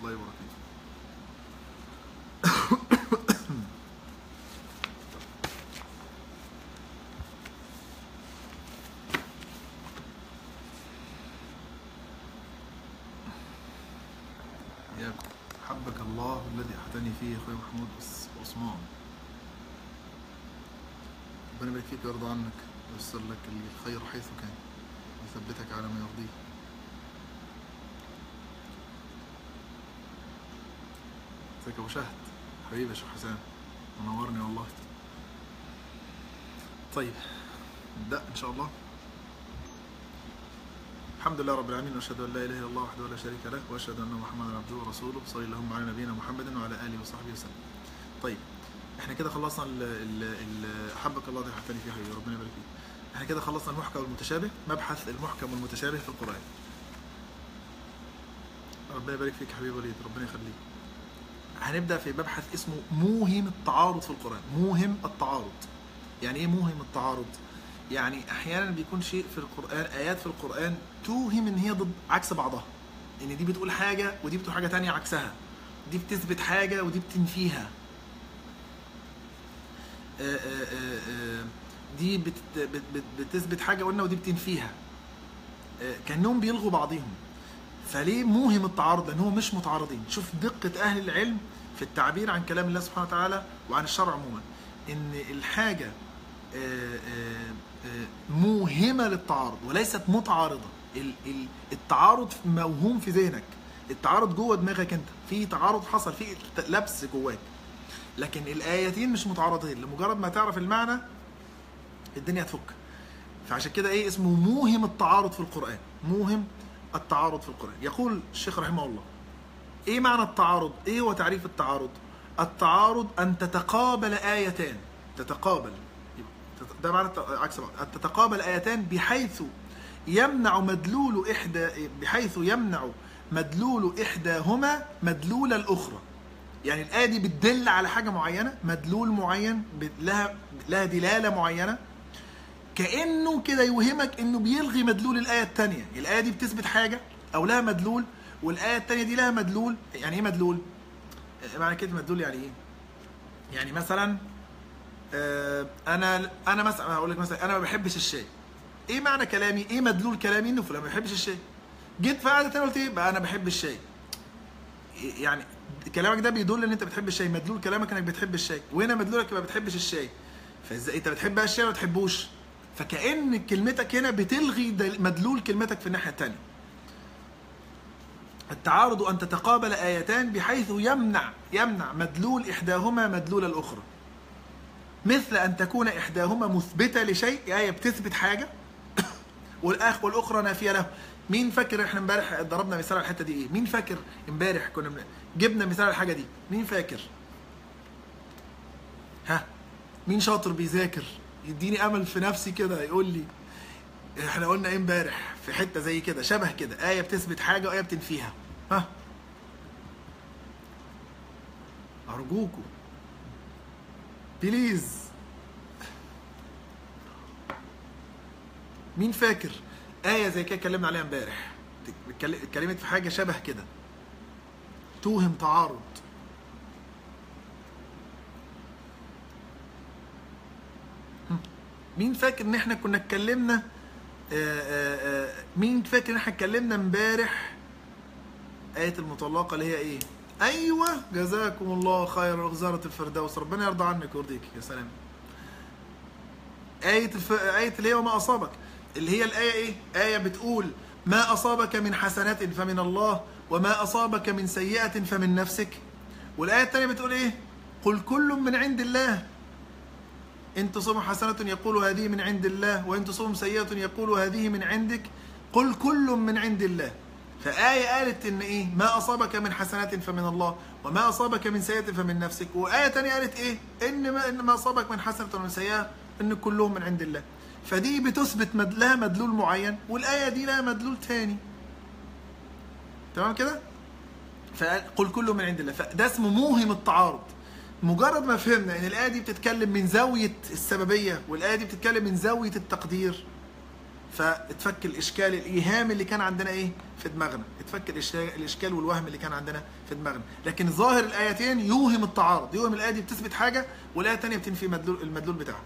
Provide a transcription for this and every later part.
الله وبركاته يا حبك الله الذي احتني فيه اخوي محمود عث- عثمان ربنا يبارك فيك ويرضى عنك وييسر لك الخير حيث كان ويثبتك على ما يرضيه ازيك يا ابو شهد حبيبي يا شيخ حسام منورني والله طيب نبدا ان شاء الله الحمد لله رب العالمين واشهد ان لا اله الا الله وحده لا شريك له واشهد ان محمدا عبده ورسوله صلى اللهم على نبينا محمد وعلى اله وصحبه وسلم. طيب احنا كده خلصنا ال ال ال حبك الله ده حتى فيه حبيبي ربنا يبارك فيك. احنا كده خلصنا المحكم والمتشابه مبحث المحكم والمتشابه في القران. ربنا يبارك فيك حبيبي وليد ربنا يخليك. هنبدا في مبحث اسمه موهم التعارض في القران، موهم التعارض. يعني ايه موهم التعارض؟ يعني احيانا بيكون شيء في القران ايات في القران توهم ان هي ضد عكس بعضها ان دي بتقول حاجه ودي بتقول حاجه تانية عكسها دي بتثبت حاجه ودي بتنفيها آه، آه، آه، آه، دي بت- بت- بت- بتثبت حاجه قلنا ودي بتنفيها آه، كانهم بيلغوا بعضهم فليه موهم التعارض لان هم مش متعارضين شوف دقه اهل العلم في التعبير عن كلام الله سبحانه وتعالى وعن الشرع عموما ان الحاجه آه، آه، آه، موهمه للتعارض وليست متعارضه ال- ال- التعارض موهوم في ذهنك التعارض جوه دماغك انت في تعارض حصل في لبس جواك لكن الايتين مش متعارضين لمجرد ما تعرف المعنى الدنيا هتفك فعشان كده ايه اسمه موهم التعارض في القران موهم التعارض في القران يقول الشيخ رحمه الله ايه معنى التعارض ايه هو تعريف التعارض التعارض ان تتقابل ايتان تتقابل ده معنى الت- عكس بعض ان تتقابل ايتان بحيث يمنع مدلول احدى بحيث يمنع مدلول احداهما مدلول الاخرى يعني الايه دي بتدل على حاجه معينه مدلول معين ب- لها لها دلاله معينه كانه كده يوهمك انه بيلغي مدلول الايه الثانيه الايه دي بتثبت حاجه او لها مدلول والايه الثانيه دي لها مدلول يعني ايه مدلول آه، معنى كده مدلول يعني ايه يعني مثلا آه، انا انا مثلا هقول لك مثلا انا ما بحبش الشاي ايه معنى كلامي ايه مدلول كلامي انه فلان ما بيحبش الشاي جيت في قعده تانية قلت ايه بقى انا بحب الشاي إيه يعني كلامك ده بيدل ان انت بتحب الشاي مدلول كلامك انك بتحب الشاي وهنا مدلولك ما بتحبش الشاي فازاي انت بتحب بقى الشاي ولا ما بتحبوش فكأن كلمتك هنا بتلغي دل- مدلول كلمتك في الناحيه الثانيه التعارض ان تتقابل ايتان بحيث يمنع يمنع مدلول احداهما مدلول الاخرى مثل ان تكون احداهما مثبته لشيء ايه بتثبت حاجه والاخ والاخرى نافيه له مين فاكر احنا امبارح ضربنا مثال على الحته دي ايه مين فاكر امبارح كنا بن- جبنا مثال على الحاجه دي مين فاكر ها مين شاطر بيذاكر يديني امل في نفسي كده يقول لي احنا قلنا ايه امبارح في حته زي كده شبه كده ايه بتثبت حاجه وايه بتنفيها ها ارجوكوا بليز مين فاكر آية زي كده اتكلمنا عليها امبارح اتكل- اتكلمت في حاجة شبه كده توهم تعارض هم. مين فاكر ان احنا كنا اتكلمنا آه، آه، آه، مين فاكر ان احنا اتكلمنا امبارح آية المطلقة اللي هي ايه؟ ايوه جزاكم الله خير وزارة الفردوس ربنا يرضى عنك ويرضيك يا سلام آية الف... آية اللي هي وما أصابك اللي هي الآية إيه؟ آية بتقول ما أصابك من حسنة فمن الله وما أصابك من سيئة فمن نفسك والآية الثانية بتقول إيه؟ قل كل من عند الله إن تصبهم حسنة يقول هذه من عند الله وإن تصبهم سيئة يقول هذه من عندك قل كل من عند الله فآية قالت إن إيه ما أصابك من حسنة فمن الله وما أصابك من سيئة فمن نفسك وآية تانية قالت إيه إن ما, إن ما أصابك من حسنة ومن سيئة إن كلهم من عند الله فدي بتثبت مد لها مدلول معين والآية دي لها مدلول تاني تمام كده فقل كله من عند الله فده اسمه موهم التعارض مجرد ما فهمنا ان الايه دي بتتكلم من زاويه السببيه والايه دي بتتكلم من زاويه التقدير فاتفك الاشكال الايهام اللي كان عندنا ايه في دماغنا اتفك الإشكال- الاشكال والوهم اللي كان عندنا في دماغنا لكن ظاهر الايتين يوهم التعارض يوهم الايه دي بتثبت حاجه والايه الثانيه بتنفي مدلول المدلول بتاعها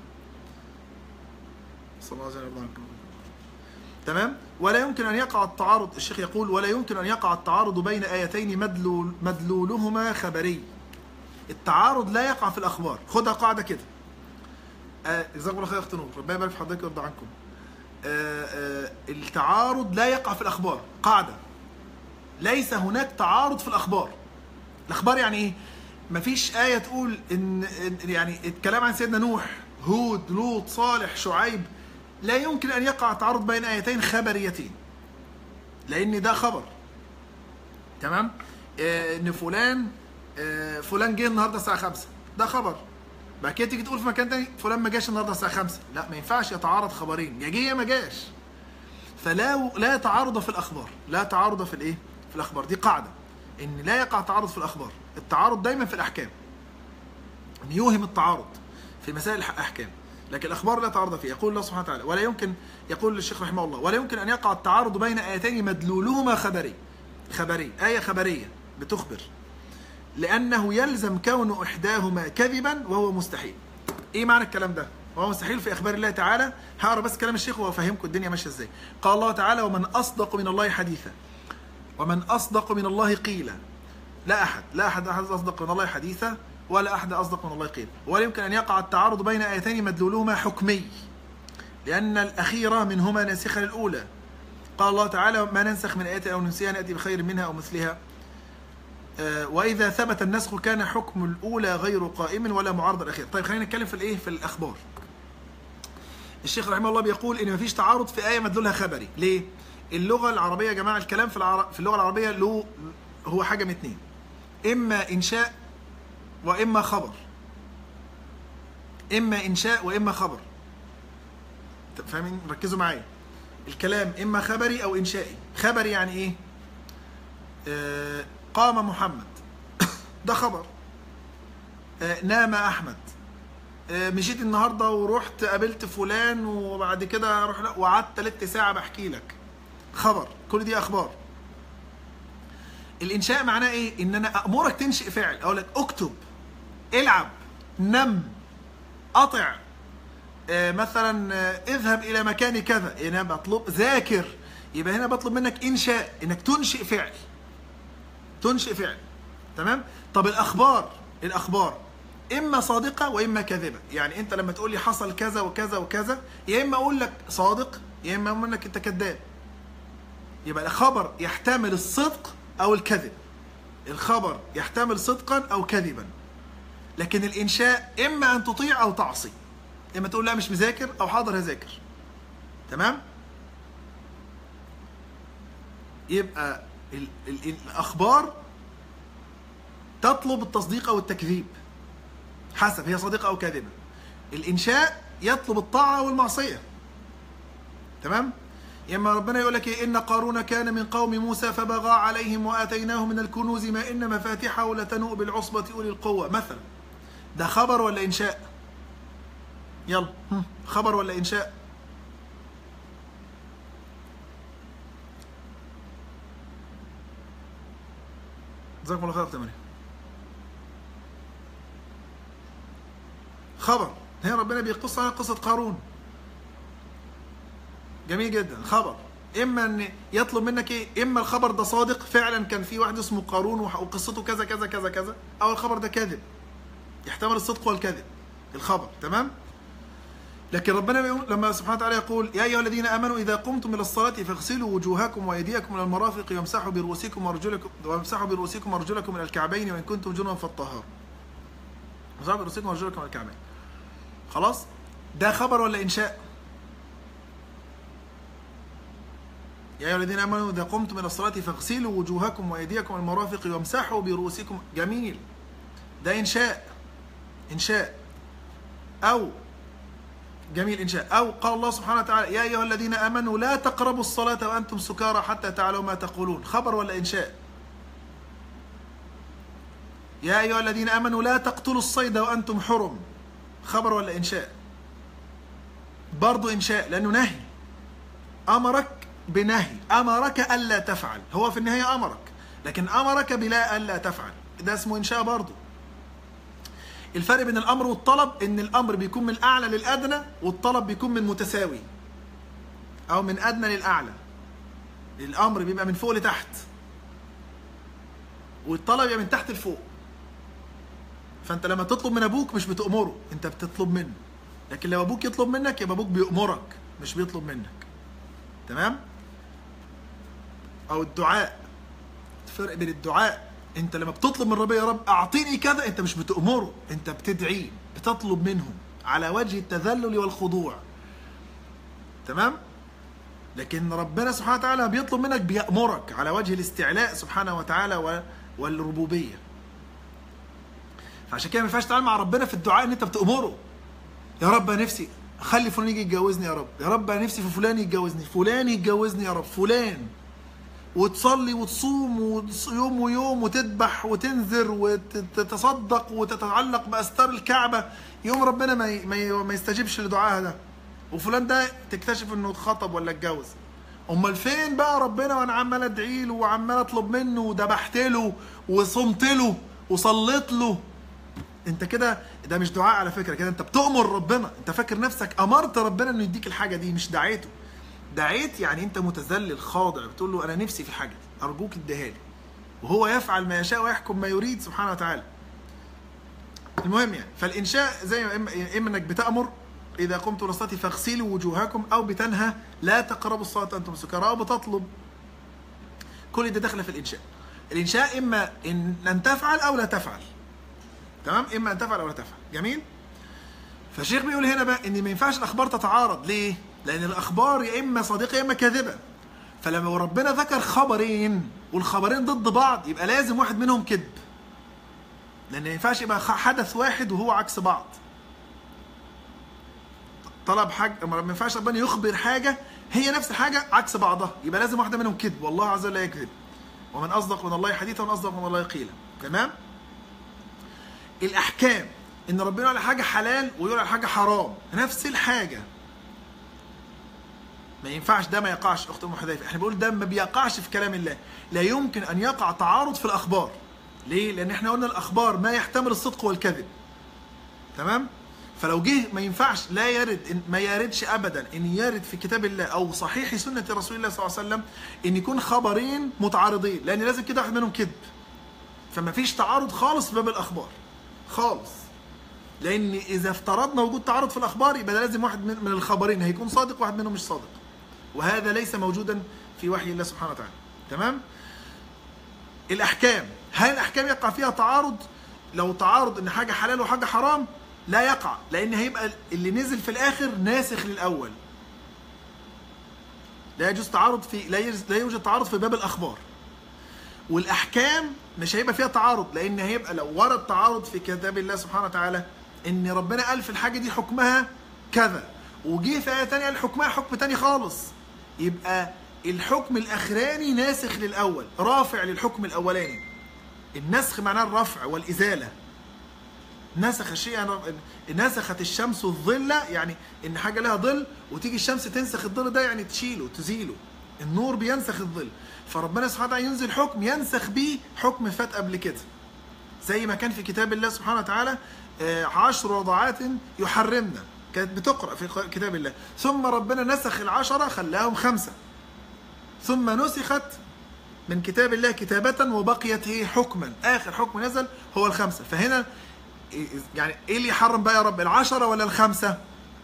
صلى الله عليه وسلم تمام ولا يمكن ان يقع التعارض الشيخ يقول ولا يمكن ان يقع التعارض بين ايتين مدلول مدلولهما خبري التعارض لا يقع في الاخبار خدها قاعده كده آه، جزاكم الله خير يا اخت نور ربنا يبارك في حضرتك ويرضى عنكم آه، آه، التعارض لا يقع في الاخبار قاعده ليس هناك تعارض في الاخبار الاخبار يعني ايه مفيش ايه تقول ان إن- يعني الكلام عن سيدنا نوح هود لوط صالح شعيب لا يمكن ان يقع تعارض بين ايتين خبريتين لان ده خبر تمام آه، ان فلان آه، فلان جه النهارده الساعه 5 ده خبر بعد كده تيجي تقول في مكان تاني فلان ما جاش النهارده الساعه 5 لا ما ينفعش يتعارض خبرين يا جه يا ما جاش فلا لا تعارض في الاخبار لا تعارض في الايه في الاخبار دي قاعده ان لا يقع تعارض في الاخبار التعارض دايما في الاحكام ان يوهم التعارض في مسائل الاحكام لكن الاخبار لا تعارض فيها يقول الله سبحانه وتعالى ولا يمكن يقول الشيخ رحمه الله ولا يمكن ان يقع التعارض بين ايتين مدلولهما خبري خبري ايه خبريه بتخبر لانه يلزم كون احداهما كذبا وهو مستحيل ايه معنى الكلام ده وهو مستحيل في اخبار الله تعالى هقرا بس كلام الشيخ وافهمكم الدنيا ماشيه ازاي قال الله تعالى ومن اصدق من الله حديثا ومن اصدق من الله قيلا لا احد لا احد احد اصدق من الله حديثا ولا احد اصدق من الله قيلا ولا يمكن ان يقع التعارض بين ايتين مدلولهما حكمي لان الاخيره منهما ناسخه للاولى قال الله تعالى ما ننسخ من ايه او ننسيها ناتي بخير منها او مثلها آه، واذا ثبت النسخ كان حكم الاولى غير قائم ولا معارض الاخير طيب خلينا نتكلم في الايه في الاخبار الشيخ رحمه الله بيقول ان مفيش تعارض في ايه مدلولها خبري ليه اللغه العربيه يا جماعه الكلام في العر... في اللغه العربيه له هو حاجه من اتنين اما انشاء واما خبر اما انشاء واما خبر طب فاهمين ركزوا معايا الكلام اما خبري او انشائي خبري يعني ايه آه قام محمد ده خبر آه نام احمد آه مشيت النهارده ورحت قابلت فلان وبعد كده رحنا وقعدت تلت ساعه بحكي لك خبر كل دي اخبار الانشاء معناه ايه ان انا امرك تنشئ فعل اقول لك اكتب العب نم قطع آه، مثلا آه، اذهب الى مكان كذا يعني انا بطلب ذاكر يبقى هنا بطلب منك انشاء انك تنشئ فعل تنشئ فعل تمام طب الاخبار الاخبار اما صادقه واما كاذبه يعني انت لما تقول لي حصل كذا وكذا وكذا يا اما اقول لك صادق يا اما اقول لك انت كذاب يبقى الخبر يحتمل الصدق او الكذب الخبر يحتمل صدقا او كذبا لكن الانشاء اما ان تطيع او تعصي اما تقول لا مش مذاكر او حاضر هذاكر تمام يبقى ال ال الاخبار تطلب التصديق او التكذيب حسب هي صادقه او كاذبه الانشاء يطلب الطاعه والمعصيه تمام اما ربنا يقول لك إيه؟ ان قارون كان من قوم موسى فبغى عليهم واتيناه من الكنوز ما ان مفاتحه لتنوء بالعصبه اولي القوه مثلا ده خبر ولا انشاء يلا هم، خبر ولا انشاء جزاكم الله خير يا أخت مريم. خبر هي ربنا بيقص على قصة قارون جميل جدا خبر اما ان يطلب منك ايه اما الخبر ده صادق فعلا كان في واحد اسمه قارون وح- وقصته كذا كذا كذا كذا او الخبر ده كاذب يحتمل الصدق والكذب الخبر تمام لكن ربنا بيقول لما سبحانه وتعالى يقول يا ايها الذين امنوا اذا قمتم الى الصلاه فاغسلوا وجوهكم وايديكم الى المرافق وامسحوا برؤوسكم وارجلكم وامسحوا برؤوسكم وارجلكم الى الكعبين وان كنتم جنبا فالطهار امسحوا برؤوسكم وارجلكم الى الكعبين خلاص ده خبر ولا انشاء يا ايها الذين امنوا اذا قمتم الى الصلاه فاغسلوا وجوهكم وايديكم الى المرافق وامسحوا برؤوسكم جميل ده انشاء انشاء او جميل انشاء او قال الله سبحانه وتعالى يا ايها الذين امنوا لا تقربوا الصلاه وانتم سكارى حتى تعلموا ما تقولون خبر ولا انشاء يا ايها الذين امنوا لا تقتلوا الصيد وانتم حرم خبر ولا انشاء برضو انشاء لانه نهي امرك بنهي امرك الا تفعل هو في النهايه امرك لكن امرك بلا الا تفعل ده اسمه انشاء برضه الفرق بين الامر والطلب ان الامر بيكون من الاعلى للادنى والطلب بيكون من متساوي او من ادنى للاعلى الامر بيبقى من فوق لتحت والطلب يبقى من تحت لفوق فانت لما تطلب من ابوك مش بتامره انت بتطلب منه لكن لو ابوك يطلب منك يبقى ابوك بيامرك مش بيطلب منك تمام او الدعاء الفرق بين الدعاء انت لما بتطلب من ربنا يا رب اعطيني كذا انت مش بتامره انت بتدعيه بتطلب منه على وجه التذلل والخضوع تمام لكن ربنا سبحانه وتعالى بيطلب منك بيأمرك على وجه الاستعلاء سبحانه وتعالى و- والربوبية فعشان كده ما ينفعش تتعامل مع ربنا في الدعاء ان انت بتأمره يا رب انا نفسي خلي فلان يجي يتجوزني يا رب يا رب انا نفسي في فلان يتجوزني فلان يتجوزني يا رب فلان وتصلي وتصوم وتص- يوم ويوم وتذبح وتنذر وتتصدق وتتعلق باستار الكعبه يوم ربنا ما ي- ما ي- ما يستجيبش لدعائها ده وفلان ده تكتشف انه اتخطب ولا اتجوز امال فين بقى ربنا وانا عمال ادعي له وعمال اطلب منه وذبحت له وصمت له وصليت له انت كده ده مش دعاء على فكره كده انت بتؤمر ربنا انت فاكر نفسك امرت ربنا انه يديك الحاجه دي مش دعيته دعيت يعني انت متذلل خاضع بتقول له انا نفسي في حاجه دي ارجوك اديها لي وهو يفعل ما يشاء ويحكم ما يريد سبحانه وتعالى المهم يعني فالانشاء زي ما اما اما انك بتامر اذا قمتم للصلاه فاغسلوا وجوهكم او بتنهى لا تقربوا الصلاه وانتم سكارى او بتطلب كل ده داخله في الانشاء الانشاء اما ان ان تفعل او لا تفعل تمام اما ان تفعل او لا تفعل جميل فالشيخ بيقول هنا بقى ان ما ينفعش الاخبار تتعارض ليه لان الاخبار يا اما صادقه يا اما كاذبه فلما ربنا ذكر خبرين والخبرين ضد بعض يبقى لازم واحد منهم كذب لان ما ينفعش يبقى خ- حدث واحد وهو عكس بعض طلب حاجه ما ينفعش ربنا يخبر حاجه هي نفس الحاجه عكس بعضها يبقى لازم واحده منهم كذب والله عز وجل لا يكذب ومن اصدق من الله حديثا ومن اصدق من الله قيلا تمام الاحكام ان ربنا يقول على حاجه حلال ويقول على حاجه حرام نفس الحاجه ما ينفعش ده ما يقعش اخت ام حذيفه احنا بنقول ده ما بيقعش في كلام الله لا يمكن ان يقع تعارض في الاخبار ليه لان احنا قلنا الاخبار ما يحتمل الصدق والكذب تمام فلو جه ما ينفعش لا يرد إن ما يردش ابدا ان يرد في كتاب الله او صحيح سنه رسول الله صلى الله عليه وسلم ان يكون خبرين متعارضين لان لازم كده واحد منهم كذب فما فيش تعارض خالص في باب الاخبار خالص لان اذا افترضنا وجود تعارض في الاخبار يبقى ده لازم واحد من من الخبرين هيكون صادق واحد منهم مش صادق وهذا ليس موجودا في وحي الله سبحانه وتعالى تمام الاحكام هل الاحكام يقع فيها تعارض لو تعارض ان حاجه حلال وحاجه حرام لا يقع لان هيبقى اللي نزل في الاخر ناسخ للاول لا يجوز تعارض في لا يجوز- لا يوجد تعارض في باب الاخبار والاحكام مش هيبقى فيها تعارض لان هيبقى لو ورد تعارض في كتاب الله سبحانه وتعالى ان ربنا قال في الحاجه دي حكمها كذا وجه في ايه تانية قال حكمها حكم تاني خالص يبقى الحكم الاخراني ناسخ للاول رافع للحكم الاولاني النسخ معناه الرفع والازاله نسخ الشيء يعني نسخت الشمس الظل يعني ان حاجه لها ظل وتيجي الشمس تنسخ الظل ده يعني تشيله تزيله النور بينسخ الظل فربنا سبحانه وتعالى ينزل حكم ينسخ بيه حكم فات قبل كده زي ما كان في كتاب الله سبحانه وتعالى آه، عشر رضعات يحرمنا كانت بتقرا في كتاب الله ثم ربنا نسخ العشره خلاهم خمسه ثم نسخت من كتاب الله كتابة وبقيت هي حكما آخر حكم نزل هو الخمسة فهنا يعني إيه اللي يحرم بقى يا رب العشرة ولا الخمسة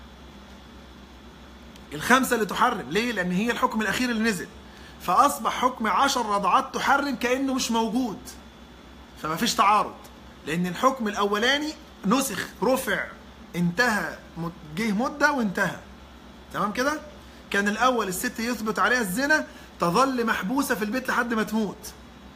الخمسة اللي تحرم ليه لأن هي الحكم الأخير اللي نزل فأصبح حكم عشر رضعات تحرم كأنه مش موجود فما فيش تعارض لأن الحكم الأولاني نسخ رفع انتهى مد- جه مدة وانتهى تمام كده كان الأول الست يثبت عليها الزنا تظل محبوسة في البيت لحد ما تموت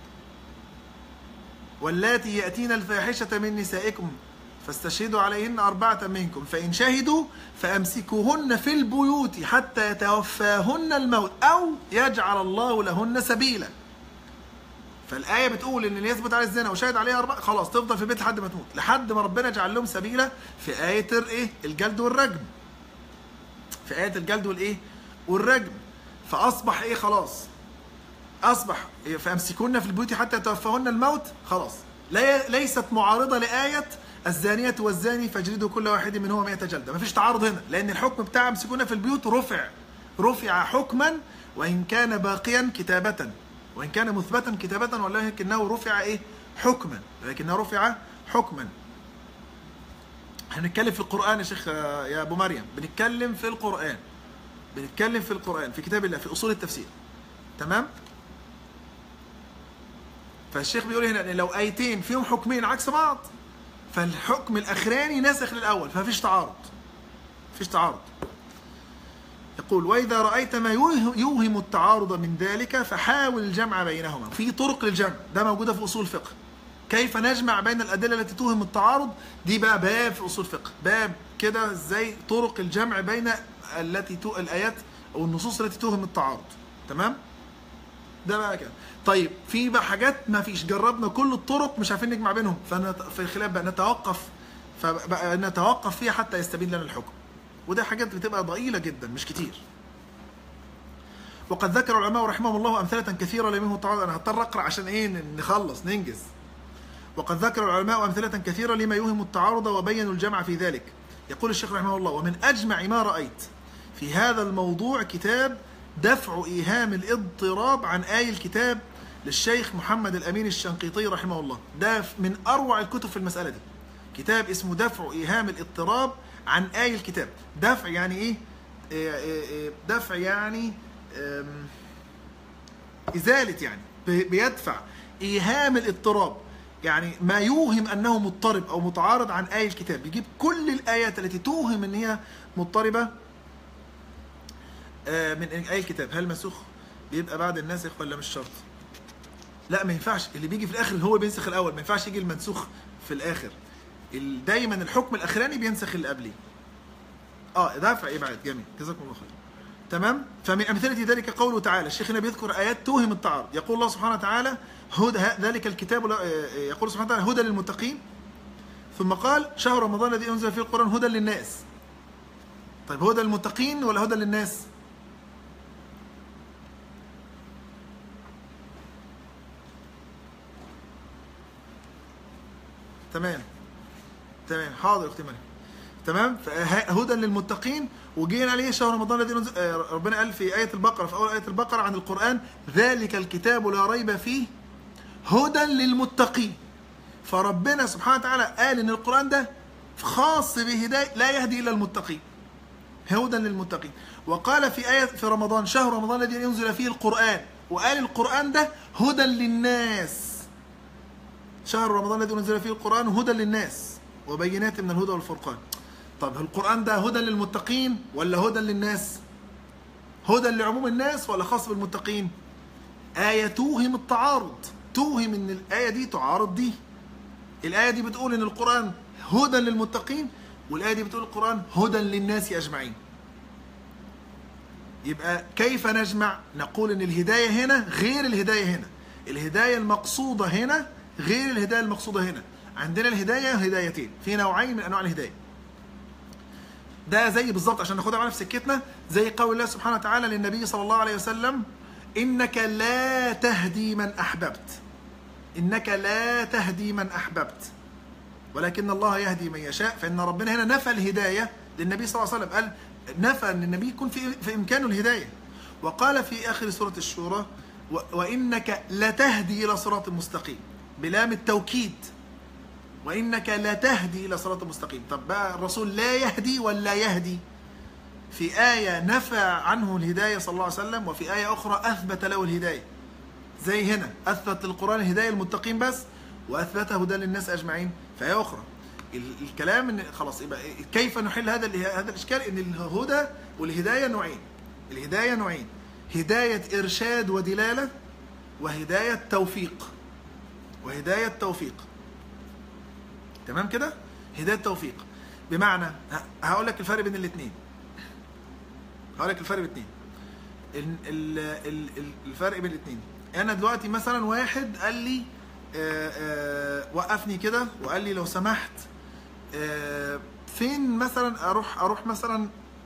واللاتي يأتين الفاحشة من نسائكم فاستشهدوا عليهن أربعة منكم فإن شهدوا فأمسكوهن في البيوت حتى يتوفاهن الموت أو يجعل الله لهن سبيلا فالآية بتقول إن اللي يثبت على الزنا وشاهد عليها أربعة خلاص تفضل في البيت لحد ما تموت لحد ما ربنا جعل لهم سبيلا في آية الإيه الجلد والرجم في آية الجلد والإيه والرجم فاصبح ايه خلاص اصبح فامسكوهن في البيوت حتى يتوفاهن الموت خلاص لا ليست معارضه لايه الزانيه والزاني فاجلدوا كل واحد منهما 100 جلده مفيش تعارض هنا لان الحكم بتاع امسكوهن في البيوت رفع رفع حكما وان كان باقيا كتابه وان كان مثبتا كتابه ولكنه رفع ايه حكما لكنه رفع حكما هنتكلم في القرآن يا شيخ يا أبو مريم بنتكلم في القرآن بنتكلم في القرآن في كتاب الله في أصول التفسير تمام فالشيخ بيقول هنا ان لو ايتين فيهم حكمين عكس بعض فالحكم الاخراني ناسخ للاول فمفيش تعارض مفيش تعارض يقول واذا رايت ما يوهم التعارض من ذلك فحاول الجمع بينهما في طرق للجمع ده موجوده في اصول الفقه كيف نجمع بين الادله التي توهم التعارض دي بقى باب في اصول الفقه باب كده ازاي طرق الجمع بين التي تو الايات او النصوص التي توهم التعارض تمام ده بقى كده طيب في بقى حاجات ما فيش جربنا كل الطرق مش عارفين نجمع بينهم ففي الخلاف بقى نتوقف فبقى نتوقف فيها حتى يستبين لنا الحكم وده حاجات بتبقى ضئيله جدا مش كتير وقد ذكر العلماء رحمهم الله امثله كثيره لمنه التعارض انا هضطر اقرا عشان ايه نخلص ننجز وقد ذكر العلماء أمثلة كثيرة لما يوهم التعارض وبينوا الجمع في ذلك يقول الشيخ رحمه الله ومن أجمع ما رأيت في هذا الموضوع كتاب دفع إيهام الاضطراب عن آي الكتاب للشيخ محمد الأمين الشنقيطي رحمه الله ده من أروع الكتب في المسألة دي كتاب اسمه دفع إيهام الاضطراب عن آي الكتاب دفع يعني إيه دفع يعني إزالة يعني بيدفع إيهام الاضطراب يعني ما يوهم انه مضطرب او متعارض عن ايه الكتاب بيجيب كل الايات التي توهم ان هي مضطربه من ايه الكتاب هل مسوخ بيبقى بعد الناسخ ولا مش شرط لا ما ينفعش اللي بيجي في الاخر هو بينسخ الاول ما ينفعش يجي المنسوخ في الاخر دايما الحكم الاخراني بينسخ اللي قبليه اه دافع ابعاد جميل جزاكم الله خير تمام فمن امثله ذلك قوله تعالى الشيخ هنا بيذكر ايات توهم التعارض يقول الله سبحانه وتعالى هدى ذلك الكتاب يقول سبحانه وتعالى هدى للمتقين ثم قال شهر رمضان الذي انزل فيه القران هدى للناس طيب هدى للمتقين ولا هدى للناس تمام تمام حاضر اختي مريم تمام هدى للمتقين وجينا عليه شهر رمضان الذي ربنا قال في آية البقرة في أول آية البقرة عن القرآن ذلك الكتاب لا ريب فيه هدى للمتقين فربنا سبحانه وتعالى قال ان القرآن ده خاص بهداية لا يهدي إلا المتقين هدى للمتقين وقال في آية في رمضان شهر رمضان الذي ينزل فيه القرآن وقال القرآن ده هدى للناس شهر رمضان الذي انزل فيه القرآن هدى للناس وبينات من الهدى والفرقان طب القرآن ده هدى للمتقين ولا هدى للناس هدى لعموم الناس ولا خاص بالمتقين آية توهم التعارض توهم ان الآية دي تعارض دي الآية دي بتقول ان القرآن هدى للمتقين والآية دي بتقول القرآن هدى للناس أجمعين يبقى كيف نجمع نقول ان الهداية هنا غير الهداية هنا الهداية المقصودة هنا غير الهداية المقصودة هنا عندنا الهداية هدايتين في نوعين من أنواع الهداية ده زي بالظبط عشان ناخدها معانا في سكتنا زي قول الله سبحانه وتعالى للنبي صلى الله عليه وسلم إنك لا تهدي من أحببت إنك لا تهدي من أحببت ولكن الله يهدي من يشاء فإن ربنا هنا نفى الهداية للنبي صلى الله عليه وسلم قال نفى أن النبي يكون في, في إمكانه الهداية وقال في آخر سورة الشورى وإنك لتهدي إلى صراط مستقيم بلام التوكيد وإنك لتهدي إلى صراط مستقيم طب بقى الرسول لا يهدي ولا يهدي في آية نفى عنه الهداية صلى الله عليه وسلم وفي آية أخرى أثبت له الهداية زي هنا أثبت للقرآن الهداية المتقين بس وأثبتها هدى للناس أجمعين في آية أخرى الكلام ان خلاص يبقى كيف نحل هذا هذا الاشكال ان الهدى والهدايه نوعين الهدايه نوعين هدايه ارشاد ودلاله وهدايه توفيق وهدايه توفيق تمام كده هدايه توفيق بمعنى هقول لك الفرق بين الاثنين هقول لك الفرق بين الاثنين الفرق بين الاثنين انا دلوقتي مثلا واحد قال لي آآ آآ وقفني كده وقال لي لو سمحت فين مثلا اروح اروح مثلا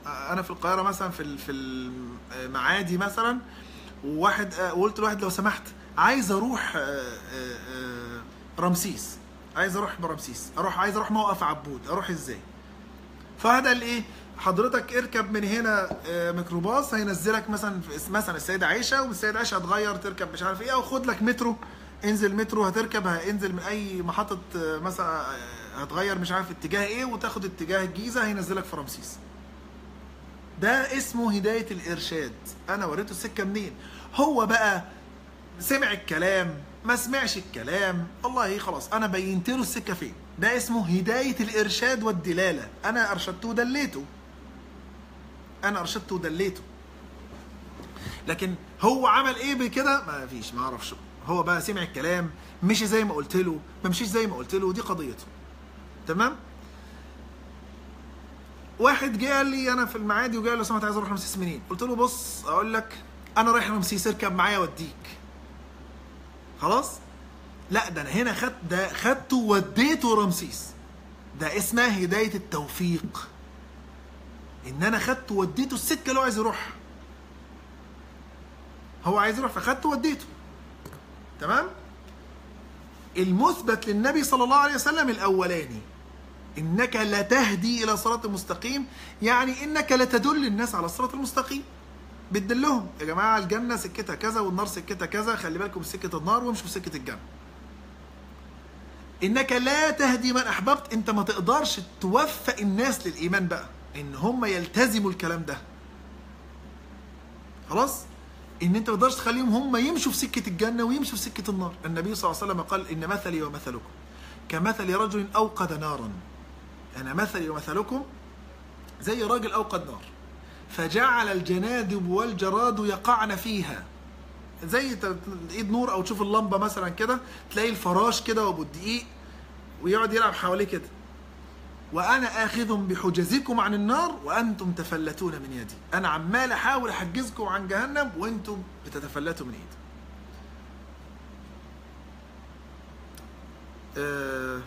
انا في القاهره مثلا في ال- في المعادي مثلا وواحد آه، وقلت لواحد لو سمحت عايز اروح آه، آه، آه، رمسيس عايز اروح برمسيس اروح عايز اروح موقف عبود اروح ازاي فواحد قال لي ايه حضرتك اركب من هنا آه، ميكروباص هينزلك مثلا في مثلا السيده عائشه ومن السيده عائشه هتغير تركب مش عارف ايه او خد لك مترو انزل مترو هتركب هينزل من اي محطه آه، مثلا آه، هتغير مش عارف اتجاه ايه وتاخد اتجاه الجيزه هينزلك في رمسيس ده اسمه هدايه الارشاد انا وريته السكه منين هو بقى سمع الكلام ما سمعش الكلام والله ايه خلاص انا بينت له السكه فين ده اسمه هدايه الارشاد والدلاله انا ارشدته ودليته انا ارشدته ودليته لكن هو عمل ايه بكده ما فيش ما اعرفش هو بقى سمع الكلام مشي زي ما قلت له ما مشيش زي ما قلت له دي قضيته تمام واحد جه قال لي انا في المعادي وجاي لو سمحت عايز اروح رمسيس منين قلت له بص اقول لك انا رايح رمسيس اركب معايا اوديك خلاص لا ده انا هنا خدت ده خدته وديته رمسيس ده اسمها هدايه التوفيق ان انا خدته وديته السكه اللي هو عايز يروحها هو عايز يروح فخدته وديته تمام المثبت للنبي صلى الله عليه وسلم الاولاني انك لا تهدي الى صراط مستقيم يعني انك لا تدل الناس على الصراط المستقيم بتدلهم يا جماعه الجنه سكتها كذا والنار سكتها كذا خلي بالكم من سكه النار وامشوا في سكه الجنه انك لا تهدي من احببت انت ما تقدرش توفق الناس للايمان بقى ان هم يلتزموا الكلام ده خلاص ان انت ما تقدرش تخليهم هم يمشوا في سكه الجنه ويمشوا في سكه النار النبي صلى الله عليه وسلم قال ان مثلي ومثلكم كمثل رجل اوقد نارا انا مثلي ومثلكم زي راجل اوقد نار فجعل الجنادب والجراد يقعن فيها زي ت- ايد نور او تشوف اللمبه مثلا كده تلاقي الفراش كده وابو الدقيق ويقعد يلعب حواليه كده وانا اخذ بحجزكم عن النار وانتم تفلتون من يدي انا عمال احاول احجزكم عن جهنم وانتم بتتفلتوا من ايدي آه،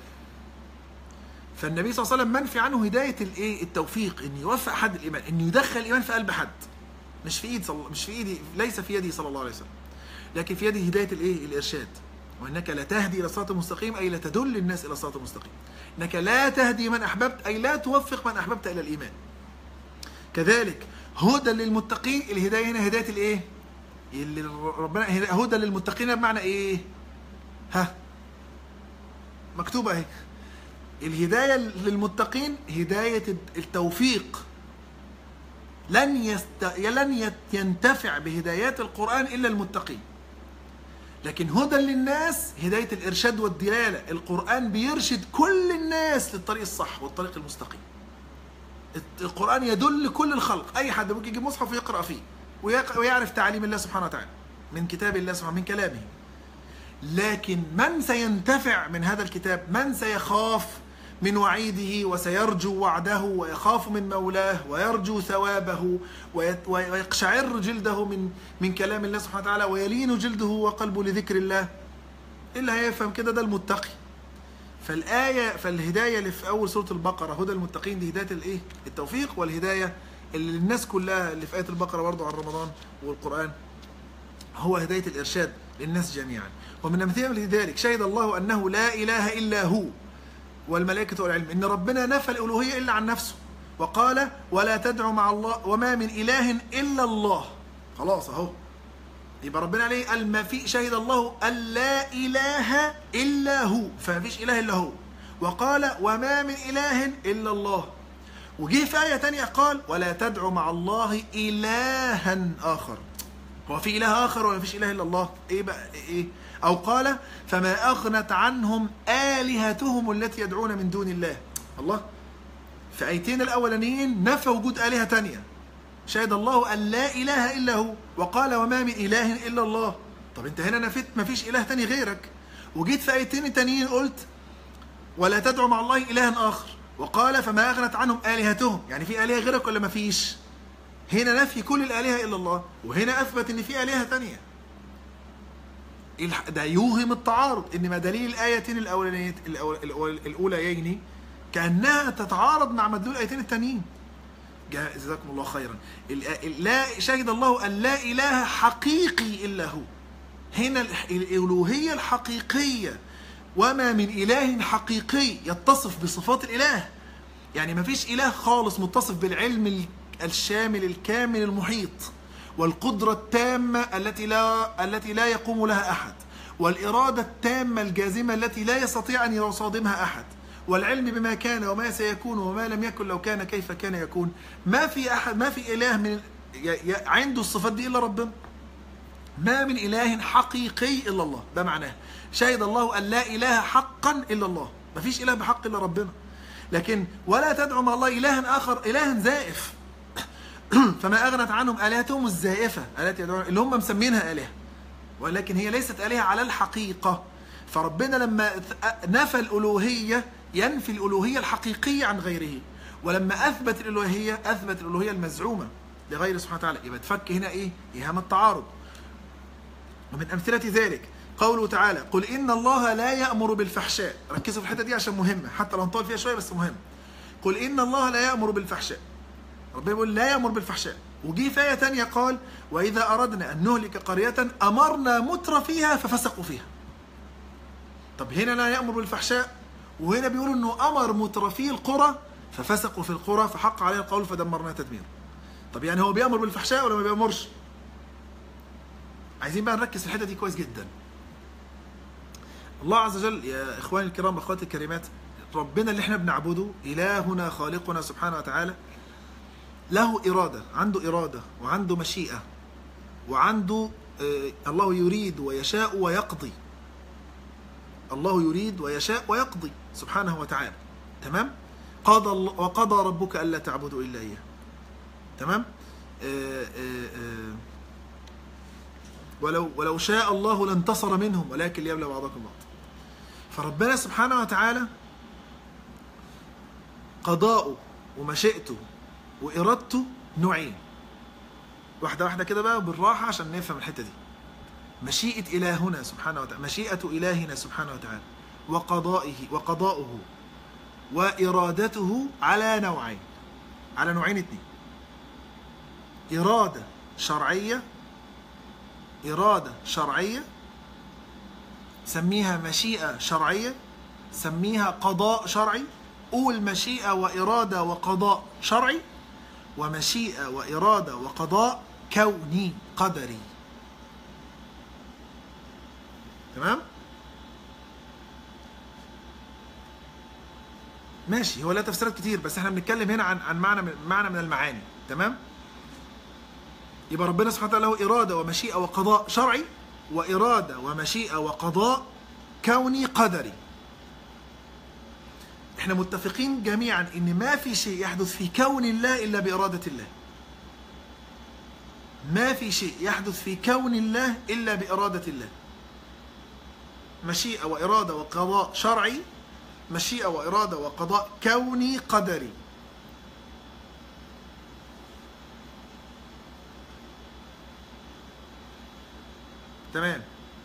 فالنبي صلى الله عليه وسلم منفي عنه هدايه الايه التوفيق ان يوفق حد الايمان ان يدخل الايمان في قلب حد مش في ايد صل... مش في ايدي ليس في يدي صلى الله عليه وسلم لكن في يده هدايه الايه الارشاد وانك لا تهدي الى الصراط المستقيم اي لا تدل الناس الى الصراط المستقيم انك لا تهدي من احببت اي لا توفق من احببت الى الايمان كذلك هدى للمتقين الهدايه هنا هدايه الايه اللي ربنا هدى للمتقين بمعنى ايه ها مكتوبه اهي الهدايه للمتقين هدايه التوفيق لن يست... لن يت- ينتفع بهدايات القرآن إلا المتقين لكن هدى للناس هداية الإرشاد والدلالة القرآن بيرشد كل الناس للطريق الصح والطريق المستقيم الت- القرآن يدل كل الخلق أي حد ممكن يجيب مصحف ويقرأ فيه ويق- ويعرف تعاليم الله سبحانه وتعالى من كتاب الله سبحانه من كلامه لكن من سينتفع من هذا الكتاب من سيخاف من وعيده وسيرجو وعده ويخاف من مولاه ويرجو ثوابه ويت- ويقشعر جلده من من كلام الله سبحانه وتعالى ويلين جلده وقلبه لذكر الله اللي هيفهم كده ده المتقي فالآية فالهداية اللي في أول سورة البقرة هدى المتقين دي هداية الإيه؟ التوفيق والهداية اللي للناس كلها اللي في آية البقرة برضو عن رمضان والقرآن هو هداية الإرشاد للناس جميعا ومن أمثلة لذلك شهد الله أنه لا إله إلا هو والملائكة والعلم إن ربنا نفى الألوهية إلا عن نفسه وقال ولا تدعوا مع الله وما من إله إلا الله خلاص أهو يبقى ربنا عليه قال ما في شهد الله أن لا إله إلا هو فما فيش إله إلا هو وقال وما من إله إلا الله وجه في آية تانية قال ولا تدعوا مع الله إلها آخر هو في إله آخر ولا فيش إله إلا الله إيه بقى إيه أو قال فما أغنت عنهم آلهتهم التي يدعون من دون الله الله في آيتين الأولانيين نفى وجود آلهة تانية شهد الله أن لا إله إلا هو وقال وما من إله إلا الله طب أنت هنا نفيت ما فيش إله تاني غيرك وجيت في آيتين التانيين قلت ولا تدعوا مع الله إلها آخر وقال فما أغنت عنهم آلهتهم يعني في آلهة غيرك ولا ما فيش هنا نفي كل الآلهة إلا الله وهنا أثبت إن في آلهة تانية الح- ده يوهم التعارض إنما دليل الآيتين الأولانيين الأول- الأول- الأوليين كأنها تتعارض مع مدلول الآيتين التانيين جا- جزاكم الله خيرا ال- ال- لا شهد الله ان لا اله حقيقي الا هو هنا ال- الالوهيه الحقيقيه وما من اله حقيقي يتصف بصفات الاله يعني ما فيش اله خالص متصف بالعلم ال- الشامل الكامل المحيط والقدره التامه التي لا التي لا يقوم لها احد والاراده التامه الجازمه التي لا يستطيع ان يصادمها احد والعلم بما كان وما سيكون وما لم يكن لو كان كيف كان يكون ما في احد ما في اله من ي- ي- عنده الصفات دي الا ربنا ما من إله حقيقي إلا الله ده معناه شهد الله أن لا إله حقا إلا الله ما فيش إله بحق إلا ربنا لكن ولا تدعو مع الله إلها آخر إلها زائف فما أغنت عنهم آلهتهم الزائفة التي يدعون اللي هم مسمينها آلهة ولكن هي ليست آلهة على الحقيقة فربنا لما نفى الألوهية ينفي الألوهية الحقيقية عن غيره ولما أثبت الألوهية أثبت الألوهية المزعومة لغيره سبحانه وتعالى يبقى تفك هنا إيه؟ إيهام التعارض ومن أمثلة ذلك قوله تعالى قل إن الله لا يأمر بالفحشاء ركزوا في الحتة دي عشان مهمة حتى لو نطول فيها شوية بس مهم قل إن الله لا يأمر بالفحشاء ربنا يقول لا يأمر بالفحشاء وجي في آية تانية قال وإذا أردنا أن نهلك قرية أمرنا متر فيها ففسقوا فيها طب هنا لا يأمر بالفحشاء وهنا بيقولوا أنه أمر مترفي القرى ففسقوا في القرى فحق عليه القول فدمرنا تدميرا طب يعني هو بيأمر بالفحشاء ولا ما بيأمرش عايزين بقى نركز في الحته دي كويس جدا الله عز وجل يا اخواني الكرام واخواتي الكريمات ربنا اللي احنا بنعبده الهنا خالقنا سبحانه وتعالى له اراده عنده اراده وعنده مشيئه وعنده آه، الله يريد ويشاء ويقضي الله يريد ويشاء ويقضي سبحانه وتعالى تمام قضى الله- وقضى ربك الا تعبدوا الا اياه تمام آه، آه، آه، ولو ولو شاء الله لانتصر منهم ولكن ليبلى بعضكم بعض فربنا سبحانه وتعالى قضاؤه ومشيئته وإرادته نوعين واحدة واحدة كده بقى بالراحة عشان نفهم الحتة دي مشيئة إلهنا سبحانه وتعالى مشيئة إلهنا سبحانه وتعالى وقضائه وقضاؤه وإرادته على نوعين على نوعين اتنين إرادة شرعية إرادة شرعية سميها مشيئة شرعية سميها قضاء شرعي قول مشيئة وإرادة وقضاء شرعي ومشيئة وإرادة وقضاء كوني قدري تمام ماشي هو لا تفسيرات كتير بس احنا بنتكلم هنا عن عن معنى من معنى من المعاني تمام يبقى ربنا سبحانه وتعالى له إرادة ومشيئة وقضاء شرعي وإرادة ومشيئة وقضاء كوني قدري احنا متفقين جميعا ان ما في شيء يحدث في كون الله الا بإرادة الله ما في شيء يحدث في كون الله الا بإرادة الله مشيئة وإرادة وقضاء شرعي مشيئة وإرادة وقضاء كوني قدري تمام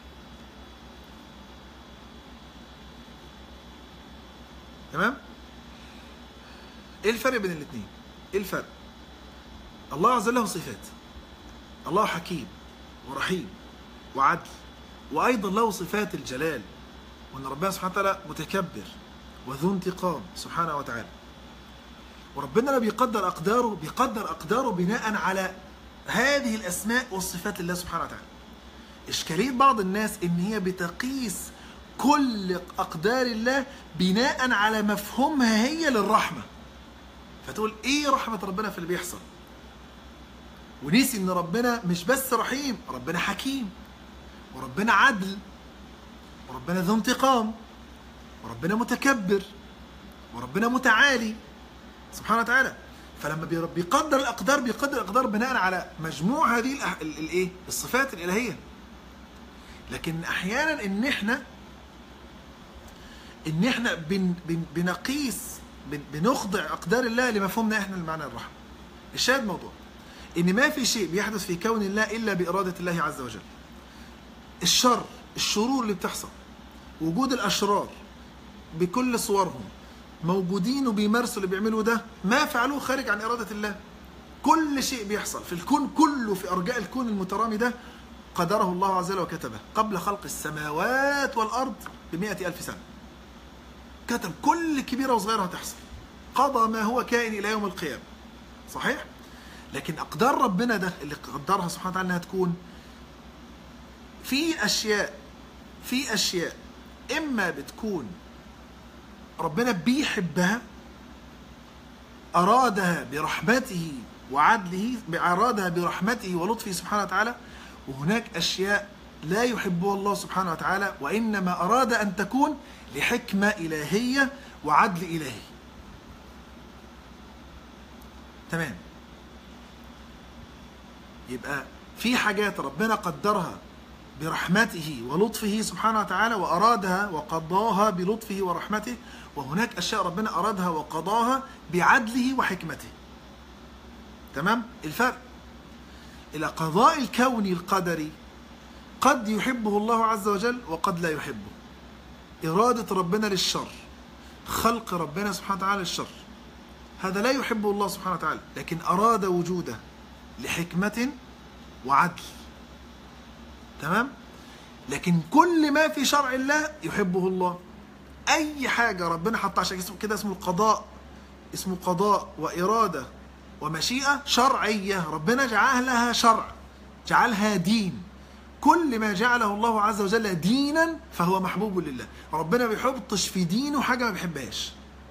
تمام ايه الفرق بين الاثنين ايه الفرق الله عز وجل له صفات الله حكيم ورحيم وعدل وايضا له صفات الجلال وان ربنا سبحانه وتعالى متكبر وذو انتقام سبحانه وتعالى وربنا لما بيقدر اقداره بيقدر اقداره بناء على هذه الاسماء والصفات لله سبحانه وتعالى إشكالية بعض الناس إن هي بتقيس كل أقدار الله بناء على مفهومها هي للرحمة فتقول إيه رحمة ربنا في اللي بيحصل ونسي إن ربنا مش بس رحيم ربنا حكيم وربنا عدل وربنا ذو انتقام وربنا متكبر وربنا متعالي سبحانه وتعالى فلما بي- بيقدر الاقدار بيقدر الاقدار بناء على مجموع هذه الأح- ال- الايه الصفات الالهيه لكن احيانا ان احنا ان احنا بن بن بنقيس بن بنخضع اقدار الله لمفهومنا احنا لمعنى الرحمه الشاهد موضوع ان ما في شيء بيحدث في كون الله الا باراده الله عز وجل الشر الشرور اللي بتحصل وجود الاشرار بكل صورهم موجودين وبيمارسوا اللي بيعملوا ده ما فعلوه خارج عن اراده الله كل شيء بيحصل في الكون كله في ارجاء الكون المترامي ده قدره الله عز وجل وكتبه قبل خلق السماوات والارض بمئة الف سنه كتب كل كبيره وصغيره هتحصل قضى ما هو كائن الى يوم القيامه صحيح لكن اقدار ربنا ده اللي قدرها سبحانه وتعالى انها تكون في اشياء في اشياء اما بتكون ربنا بيحبها ارادها برحمته وعدله ارادها برحمته ولطفه سبحانه وتعالى وهناك اشياء لا يحبها الله سبحانه وتعالى وانما اراد ان تكون لحكمه الهيه وعدل الهي تمام يبقى في حاجات ربنا قدرها برحمته ولطفه سبحانه وتعالى وأرادها وقضاها بلطفه ورحمته وهناك أشياء ربنا أرادها وقضاها بعدله وحكمته تمام الفرق إلى قضاء الكوني القدري قد يحبه الله عز وجل وقد لا يحبه إرادة ربنا للشر خلق ربنا سبحانه وتعالى للشر هذا لا يحبه الله سبحانه وتعالى لكن أراد وجوده لحكمة وعدل تمام لكن كل ما في شرع الله يحبه الله اي حاجه ربنا حطها عشان اسمه كده اسمه القضاء اسمه قضاء واراده ومشيئه شرعيه ربنا جعلها لها شرع جعلها دين كل ما جعله الله عز وجل دينا فهو محبوب لله ربنا بيحطش في دينه حاجه ما بيحبهاش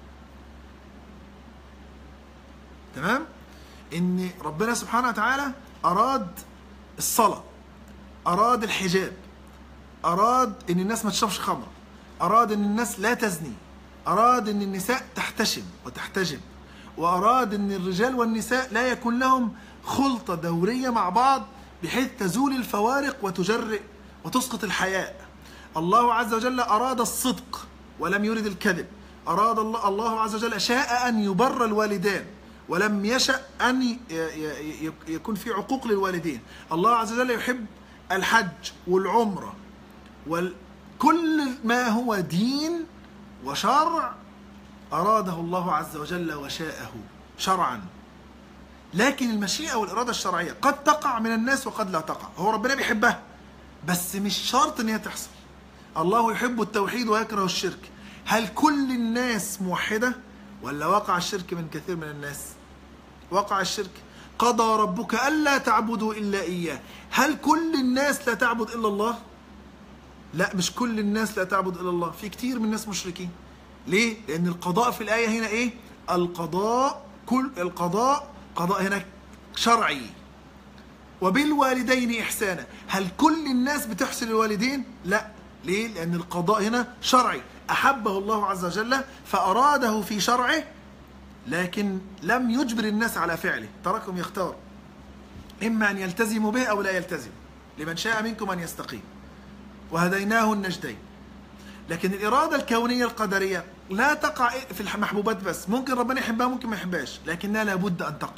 تمام ان ربنا سبحانه وتعالى اراد الصلاه اراد الحجاب اراد ان الناس ما تشربش خمر اراد ان الناس لا تزني اراد ان النساء تحتشم وتحتجب واراد ان الرجال والنساء لا يكون لهم خلطه دوريه مع بعض بحيث تزول الفوارق وتجرئ وتسقط الحياء الله عز وجل اراد الصدق ولم يرد الكذب اراد الله الله عز وجل شاء ان يبر الوالدان ولم يشأ أن يكون في عقوق للوالدين الله عز وجل يحب الحج والعمرة وكل ما هو دين وشرع أراده الله عز وجل وشاءه شرعا لكن المشيئة والإرادة الشرعية قد تقع من الناس وقد لا تقع هو ربنا بيحبها بس مش شرط ان هي تحصل الله يحب التوحيد ويكره الشرك هل كل الناس موحدة ولا وقع الشرك من كثير من الناس وقع الشرك قضى ربك ألا تعبدوا إلا إياه هل كل الناس لا تعبد إلا الله لا مش كل الناس لا تعبد إلا الله في كتير من الناس مشركين ليه لأن القضاء في الآية هنا إيه القضاء كل القضاء قضاء هنا شرعي وبالوالدين إحسانا هل كل الناس بتحسن الوالدين لا ليه لأن القضاء هنا شرعي أحبه الله عز وجل فأراده في شرعه لكن لم يجبر الناس على فعله تركهم يختار إما أن يلتزموا به أو لا يلتزم لمن شاء منكم أن يستقيم وهديناه النجدين لكن الإرادة الكونية القدرية لا تقع في المحبوبات بس ممكن ربنا يحبها ممكن ما يحبهاش لكنها لابد أن تقع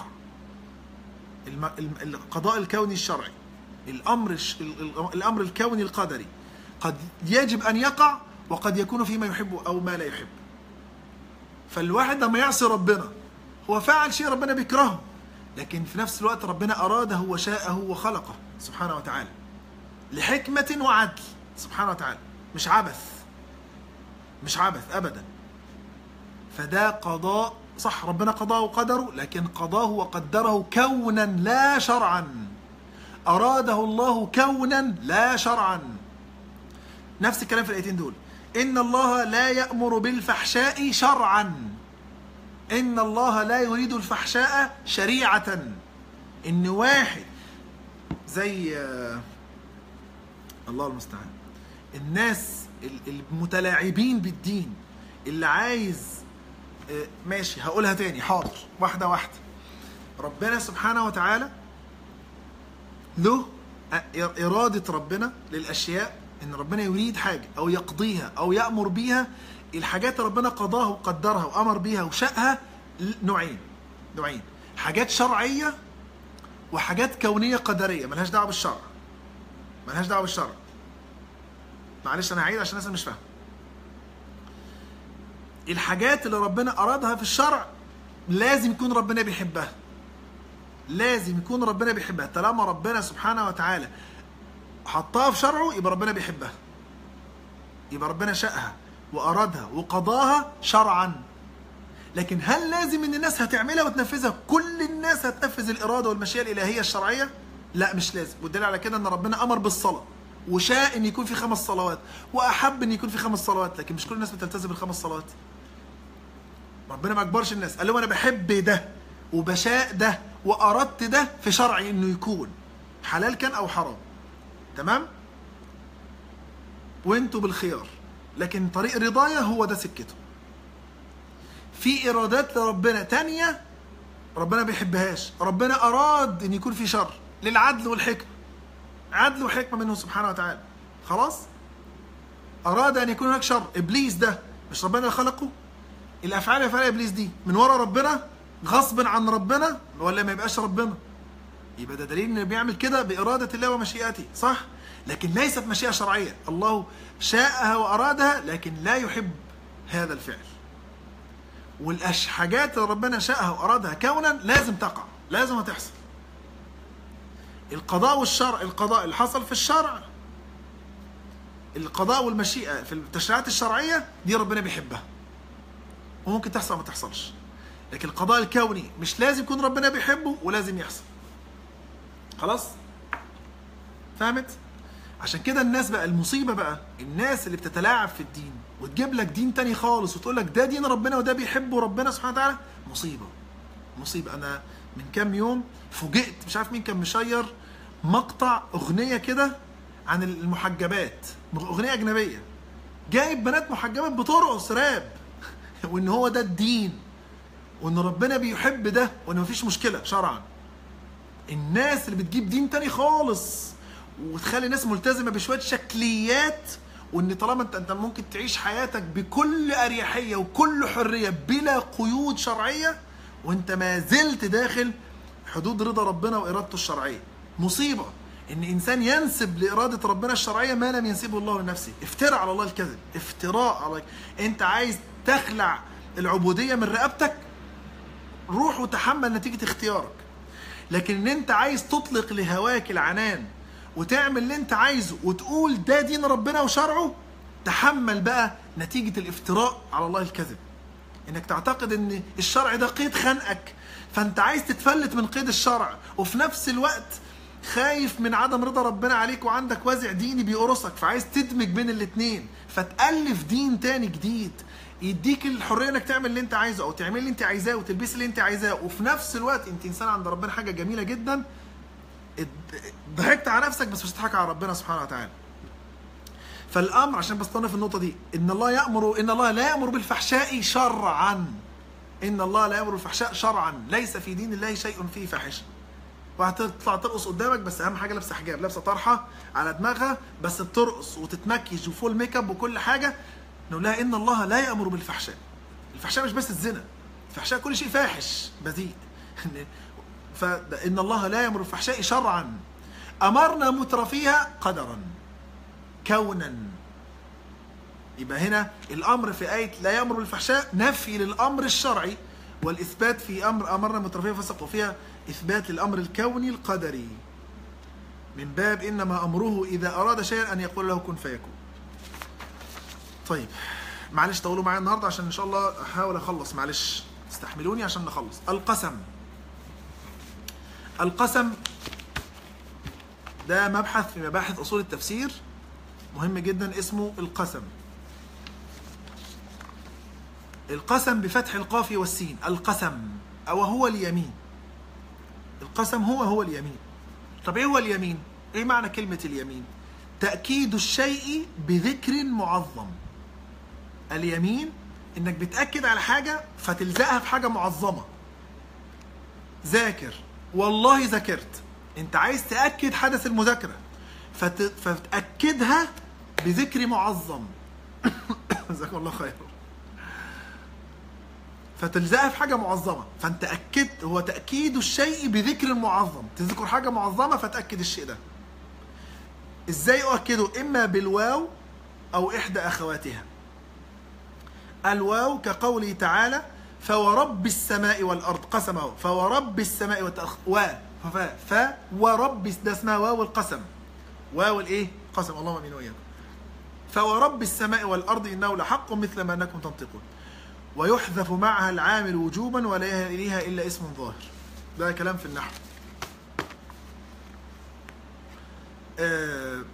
القضاء الكوني الشرعي الأمر الأمر الكوني القدري قد يجب أن يقع وقد يكون فيما يحب أو ما لا يحب فالواحد لما يعصي ربنا هو فعل شيء ربنا بيكرهه لكن في نفس الوقت ربنا أراده وشاءه وخلقه سبحانه وتعالى لحكمة وعدل سبحانه وتعالى مش عبث مش عبث أبدا فده قضاء صح ربنا قضاه وقدره لكن قضاه وقدره كونا لا شرعا أراده الله كونا لا شرعا نفس الكلام في الآيتين دول إن الله لا يأمر بالفحشاء شرعا إن الله لا يريد الفحشاء شريعة إن واحد زي الله المستعان الناس المتلاعبين بالدين اللي عايز ماشي هقولها تاني حاضر واحدة واحدة ربنا سبحانه وتعالى له إرادة ربنا للأشياء ان ربنا يريد حاجه او يقضيها او يامر بيها الحاجات ربنا قضاها وقدرها وامر بيها وشاءها نوعين نوعين حاجات شرعيه وحاجات كونيه قدريه ملهاش دعوه بالشرع ملهاش دعوه بالشرع معلش انا هعيد عشان الناس مش فاهمه الحاجات اللي ربنا ارادها في الشرع لازم يكون ربنا بيحبها لازم يكون ربنا بيحبها طالما ربنا سبحانه وتعالى حطها في شرعه يبقى ربنا بيحبها يبقى ربنا شاءها وارادها وقضاها شرعا لكن هل لازم ان الناس هتعملها وتنفذها كل الناس هتنفذ الاراده والمشيئه الالهيه الشرعيه لا مش لازم والدليل على كده ان ربنا امر بالصلاه وشاء ان يكون في خمس صلوات واحب ان يكون في خمس صلوات لكن مش كل الناس بتلتزم بالخمس صلوات ربنا ما اجبرش الناس قال لهم انا بحب ده وبشاء ده واردت ده في شرعي انه يكون حلال كان او حرام تمام وانتوا بالخيار لكن طريق رضايا هو ده سكته في ارادات لربنا تانية ربنا ما بيحبهاش ربنا اراد ان يكون في شر للعدل والحكمه عدل وحكمه منه سبحانه وتعالى خلاص اراد ان يكون هناك شر ابليس ده مش ربنا اللي خلقه الافعال اللي فعلها ابليس دي من ورا ربنا غصب عن ربنا ولا ما يبقاش ربنا يبقى ده دليل انه بيعمل كده باراده الله ومشيئته صح لكن ليست مشيئه شرعيه الله شاءها وارادها لكن لا يحب هذا الفعل والحاجات اللي ربنا شاءها وارادها كونا لازم تقع لازم هتحصل القضاء والشرع القضاء اللي حصل في الشرع القضاء والمشيئه في التشريعات الشرعيه دي ربنا بيحبها وممكن تحصل ما تحصلش لكن القضاء الكوني مش لازم يكون ربنا بيحبه ولازم يحصل خلاص فهمت عشان كده الناس بقى المصيبه بقى الناس اللي بتتلاعب في الدين وتجيب لك دين تاني خالص وتقول لك ده دين ربنا وده بيحبه ربنا سبحانه وتعالى مصيبه مصيبه انا من كام يوم فوجئت مش عارف مين كان مشير مقطع اغنيه كده عن المحجبات اغنيه اجنبيه جايب بنات محجبات بترقص راب وان هو ده الدين وان ربنا بيحب ده وان مفيش مشكله شرعا الناس اللي بتجيب دين تاني خالص وتخلي الناس ملتزمه بشويه شكليات وان طالما انت انت ممكن تعيش حياتك بكل اريحيه وكل حريه بلا قيود شرعيه وانت ما زلت داخل حدود رضا ربنا وارادته الشرعيه مصيبه ان انسان ينسب لاراده ربنا الشرعيه ما لم ينسبه الله لنفسه افتراء على الله الكذب افتراء على انت عايز تخلع العبوديه من رقبتك روح وتحمل نتيجه اختيارك لكن ان انت عايز تطلق لهواك العنان وتعمل اللي انت عايزه وتقول ده دين ربنا وشرعه تحمل بقى نتيجة الافتراء على الله الكذب انك تعتقد ان الشرع ده قيد خنقك فانت عايز تتفلت من قيد الشرع وفي نفس الوقت خايف من عدم رضا ربنا عليك وعندك وازع ديني بيقرصك فعايز تدمج بين الاتنين فتألف دين تاني جديد يديك الحريه انك تعمل اللي انت عايزه او تعمل اللي انت عايزاه وتلبس اللي انت عايزاه وفي نفس الوقت انت انسان عند ربنا حاجه جميله جدا ضحكت على نفسك بس مش هتضحك على ربنا سبحانه وتعالى فالامر عشان بستنى في النقطه دي ان الله يامر ان الله لا يامر بالفحشاء شرعا ان الله لا يامر بالفحشاء شرعا ليس في دين الله شيء فيه فاحشه وهتطلع ترقص قدامك بس اهم حاجه لابسه حجاب لابسه طرحه على دماغها بس بترقص وتتمكيج وفول ميك اب وكل حاجه نقول لها ان الله لا يامر بالفحشاء الفحشاء مش بس الزنا الفحشاء كل شيء فاحش بذيء فإن الله لا يأمر بالفحشاء شرعا أمرنا مترفيها قدرا كونا يبقى هنا الأمر في آية لا يأمر بالفحشاء نفي للأمر الشرعي والإثبات في أمر أمرنا مترفيها فسق وفيها إثبات للأمر الكوني القدري من باب إنما أمره إذا أراد شيئا أن يقول له كن فيكون طيب معلش طولوا معايا النهارده عشان ان شاء الله احاول اخلص معلش استحملوني عشان نخلص القسم القسم ده مبحث في مباحث اصول التفسير مهم جدا اسمه القسم القسم بفتح القاف والسين القسم او هو اليمين القسم هو هو اليمين طب ايه هو اليمين ايه معنى كلمه اليمين تاكيد الشيء بذكر معظم اليمين انك بتاكد على حاجه فتلزقها في حاجه معظمه ذاكر والله ذاكرت انت عايز تاكد حدث المذاكره فت... فتاكدها بذكر معظم جزاكم الله خير فتلزقها في حاجه معظمه فانت اكدت هو تاكيد الشيء بذكر معظم تذكر حاجه معظمه فتاكد الشيء ده ازاي اؤكده اما بالواو او احدى اخواتها الواو كقوله تعالى فورب السماء والارض قسم اهو فورب السماء والارض و ف ف ورب ده اسمها واو القسم واو الايه قسم اللهم امين واياكم فورب السماء والارض انه لحق مثل ما انكم تنطقون ويحذف معها العامل وجوبا ولا يليها الا اسم ظاهر ده كلام في النحو آه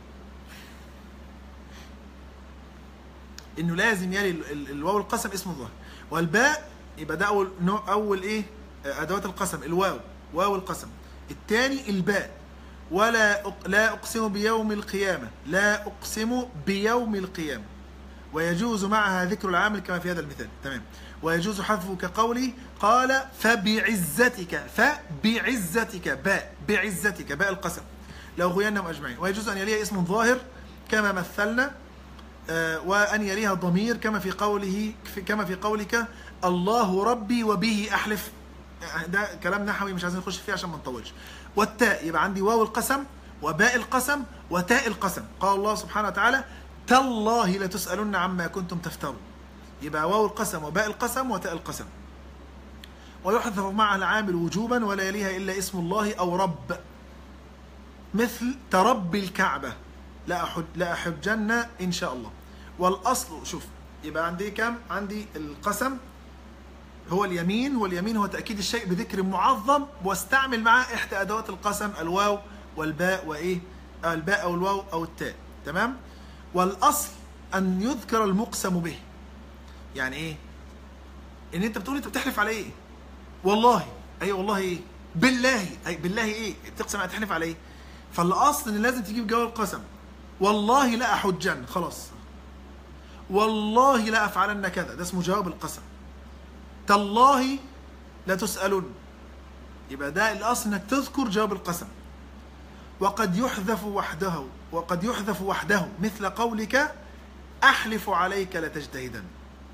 انه لازم يلي ال- ال- الواو القسم اسم ظاهر والباء يبقى ده اول نوع اول ايه آه، ادوات القسم الواو واو القسم الثاني الباء ولا أق... لا اقسم بيوم القيامه لا اقسم بيوم القيامه ويجوز معها ذكر العامل كما في هذا المثال تمام ويجوز حذفه كقولي قال فبعزتك فبعزتك باء بعزتك باء القسم لو غينهم اجمعين ويجوز ان يليها اسم ظاهر كما مثلنا آه، وأن يليها ضمير كما في قوله في كما في قولك الله ربي وبه أحلف آه، ده كلام نحوي مش عايزين نخش فيه عشان ما نطولش والتاء يبقى عندي واو القسم وباء القسم وتاء القسم قال الله سبحانه وتعالى تالله لتسألن عما كنتم تفترون يبقى واو القسم وباء القسم وتاء القسم ويحذف معها العامل وجوبا ولا يليها إلا اسم الله أو رب مثل تربي الكعبة لا أحج لا أحجن إن شاء الله والأصل شوف يبقى عندي كم عندي القسم هو اليمين واليمين هو تأكيد الشيء بذكر معظم واستعمل معاه إحدى أدوات القسم الواو والباء وإيه آه، الباء أو الواو أو التاء تمام والأصل أن يذكر المقسم به يعني إيه إن أنت بتقول أنت بتحلف على إيه والله أي والله إيه بالله أي بالله إيه بتقسم على تحلف على إيه فالأصل إن لازم تجيب جواب القسم والله لا أحجن خلاص والله لا أفعلن كذا ده اسمه جواب القسم تالله لا تسألن يبقى ده الأصل إنك تذكر جواب القسم وقد يحذف وحده وقد يحذف وحده مثل قولك أحلف عليك لتجتهدن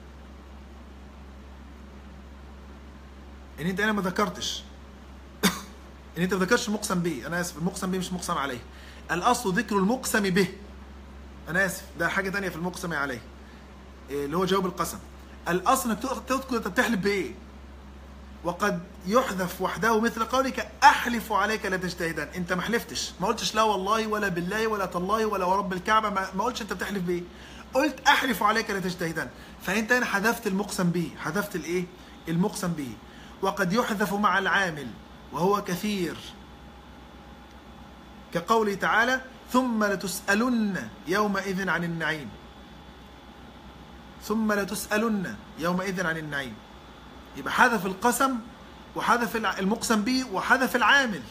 إن أنت هنا ما ذكرتش إن أنت ما ذكرتش المقسم به أنا آسف المقسم به مش مقسم عليه الأصل ذكر المقسم به أنا آسف ده حاجة تانية في المقسم عليه إيه اللي هو جواب القسم الأصل إنك تذكر أنت بتحلف بإيه وقد يحذف وحده مثل قولك احلف عليك لا تجتهدن انت ما حلفتش ما قلتش لا والله ولا بالله ولا تالله ولا ورب الكعبه ما, ما قلتش انت بتحلف بايه قلت احلف عليك لا تجتهدن فانت هنا حذفت المقسم به حذفت الايه المقسم به وقد يحذف مع العامل وهو كثير كقوله تعالى ثم لتسألن يومئذ عن النعيم ثم لتسألن يومئذ عن النعيم يبقى حذف القسم وحذف الع- المقسم به وحذف العامل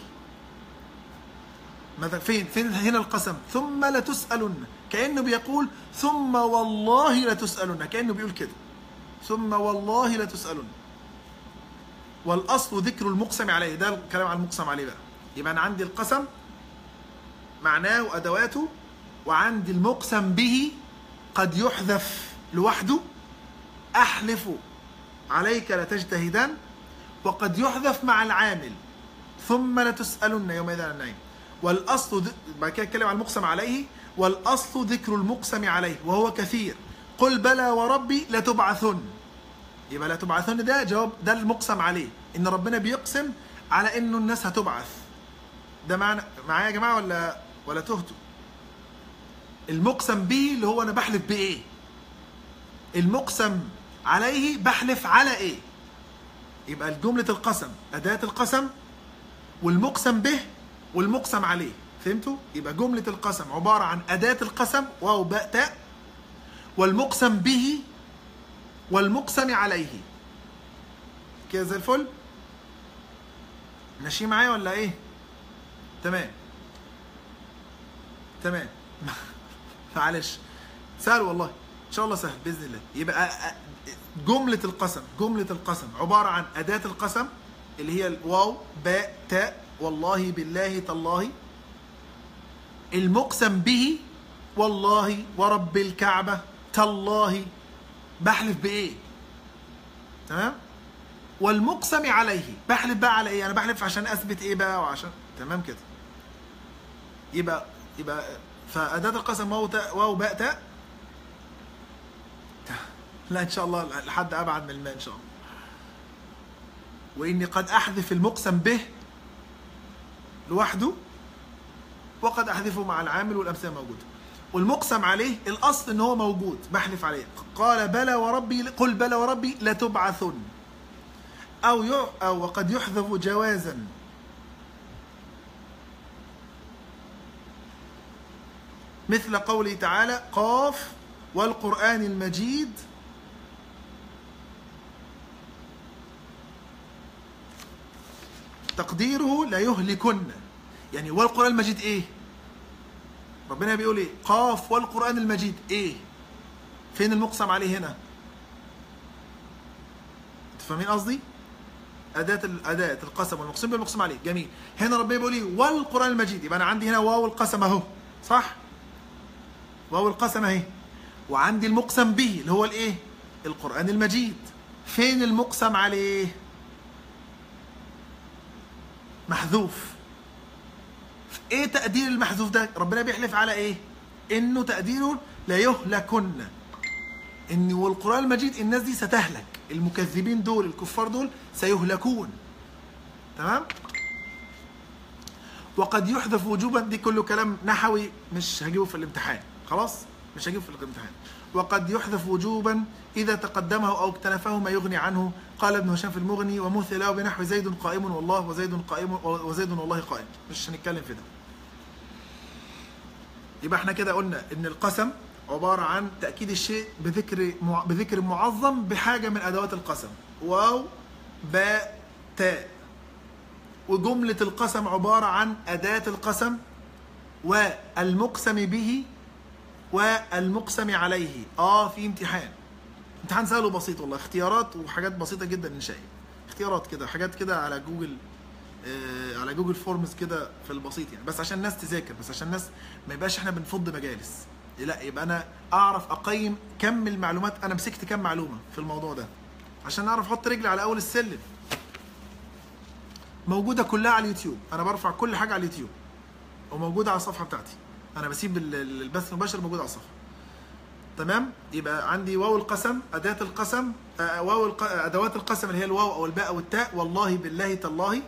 ماذا فين فين هنا القسم ثم لتسألن كأنه بيقول ثم والله لتسألن كأنه بيقول كده ثم والله لتسألن والأصل ذكر المقسم عليه ده الكلام عن المقسم عليه بقى يبقى أنا عندي القسم معناه وأدواته وعندي المقسم به قد يحذف لوحده أحلف عليك لتجتهدن وقد يحذف مع العامل ثم لتسألن يومئذ عن النعيم والأصل ذ... بعد كده اتكلم عن المقسم عليه والأصل ذكر المقسم عليه وهو كثير قل بلى وربي لتبعثن يبقى لا تبعثن ده جواب ده المقسم عليه ان ربنا بيقسم على انه الناس هتبعث ده معنى معايا يا جماعه ولا ولا تهتوا المقسم به اللي هو انا بحلف بايه المقسم عليه بحلف على ايه يبقى جملة القسم أداة القسم والمقسم به والمقسم عليه فهمتوا؟ يبقى جملة القسم عبارة عن أداة القسم واو باء تاء والمقسم به والمقسم عليه كده زي الفل ماشي معايا ولا ايه تمام تمام معلش سهل والله ان شاء الله سهل باذن الله يبقى أ- أ- جمله القسم جمله القسم عباره عن اداه القسم اللي هي الواو باء تاء والله بالله تالله المقسم به والله ورب الكعبه تالله بحلف بايه تمام والمقسم عليه بحلف بقى على ايه انا بحلف عشان اثبت ايه بقى وعشان تمام كده يبقى يبقى فاداه القسم واو تاء واو باء تاء لا ان شاء الله لحد ابعد من الماء ان شاء الله واني قد احذف المقسم به لوحده وقد احذفه مع العامل والامثله موجوده والمقسم عليه الاصل ان هو موجود بحلف عليه قال بلى وربي قل بلى وربي لتبعثن او ي... او وقد يحذف جوازا مثل قوله تعالى قاف والقرآن المجيد تقديره لا يهلكن يعني والقرآن المجيد ايه ربنا بيقول ايه قاف والقرآن المجيد ايه فين المقسم عليه هنا انتوا فاهمين قصدي أداة الأداة القسم والمقسم بالمقسم عليه جميل هنا ربنا بيقول ايه والقرآن المجيد يبقى أنا عندي هنا واو القسم أهو صح واو القسم أهي وعندي المقسم به اللي هو الايه القرآن المجيد فين المقسم عليه محذوف ايه تقدير المحذوف ده ربنا بيحلف على ايه انه تقديره لا يهلكن ان والقران المجيد الناس دي ستهلك المكذبين دول الكفار دول سيهلكون تمام وقد يحذف وجوبا دي كله كلام نحوي مش هجيبه في الامتحان خلاص مش هجيبه في الامتحان وقد يحذف وجوبا اذا تقدمه او اكتنفه ما يغني عنه قال ابن هشام في المغني ومثل له بنحو زيد قائم والله وزيد قائم وزيد والله قائم مش هنتكلم في ده يبقى احنا كده قلنا ان القسم عبارة عن تأكيد الشيء بذكر مع... بذكر معظم بحاجة من أدوات القسم واو باء تاء وجملة القسم عبارة عن أداة القسم والمقسم به والمقسم عليه اه في امتحان امتحان سهل وبسيط والله اختيارات وحاجات بسيطة جدا ان شاء اختيارات كده حاجات كده على جوجل آه على جوجل فورمز كده في البسيط يعني بس عشان الناس تذاكر بس عشان الناس ما يبقاش احنا بنفض مجالس لا يبقى انا اعرف اقيم كم المعلومات انا مسكت كم معلومه في الموضوع ده عشان اعرف احط رجلي على اول السلم موجوده كلها على اليوتيوب انا برفع كل حاجه على اليوتيوب وموجوده على الصفحه بتاعتي انا بسيب البث المباشر موجود على الصفحه تمام يبقى عندي واو القسم اداه القسم آه واو الق... ادوات القسم اللي هي الواو او الباء او التاء والله بالله تالله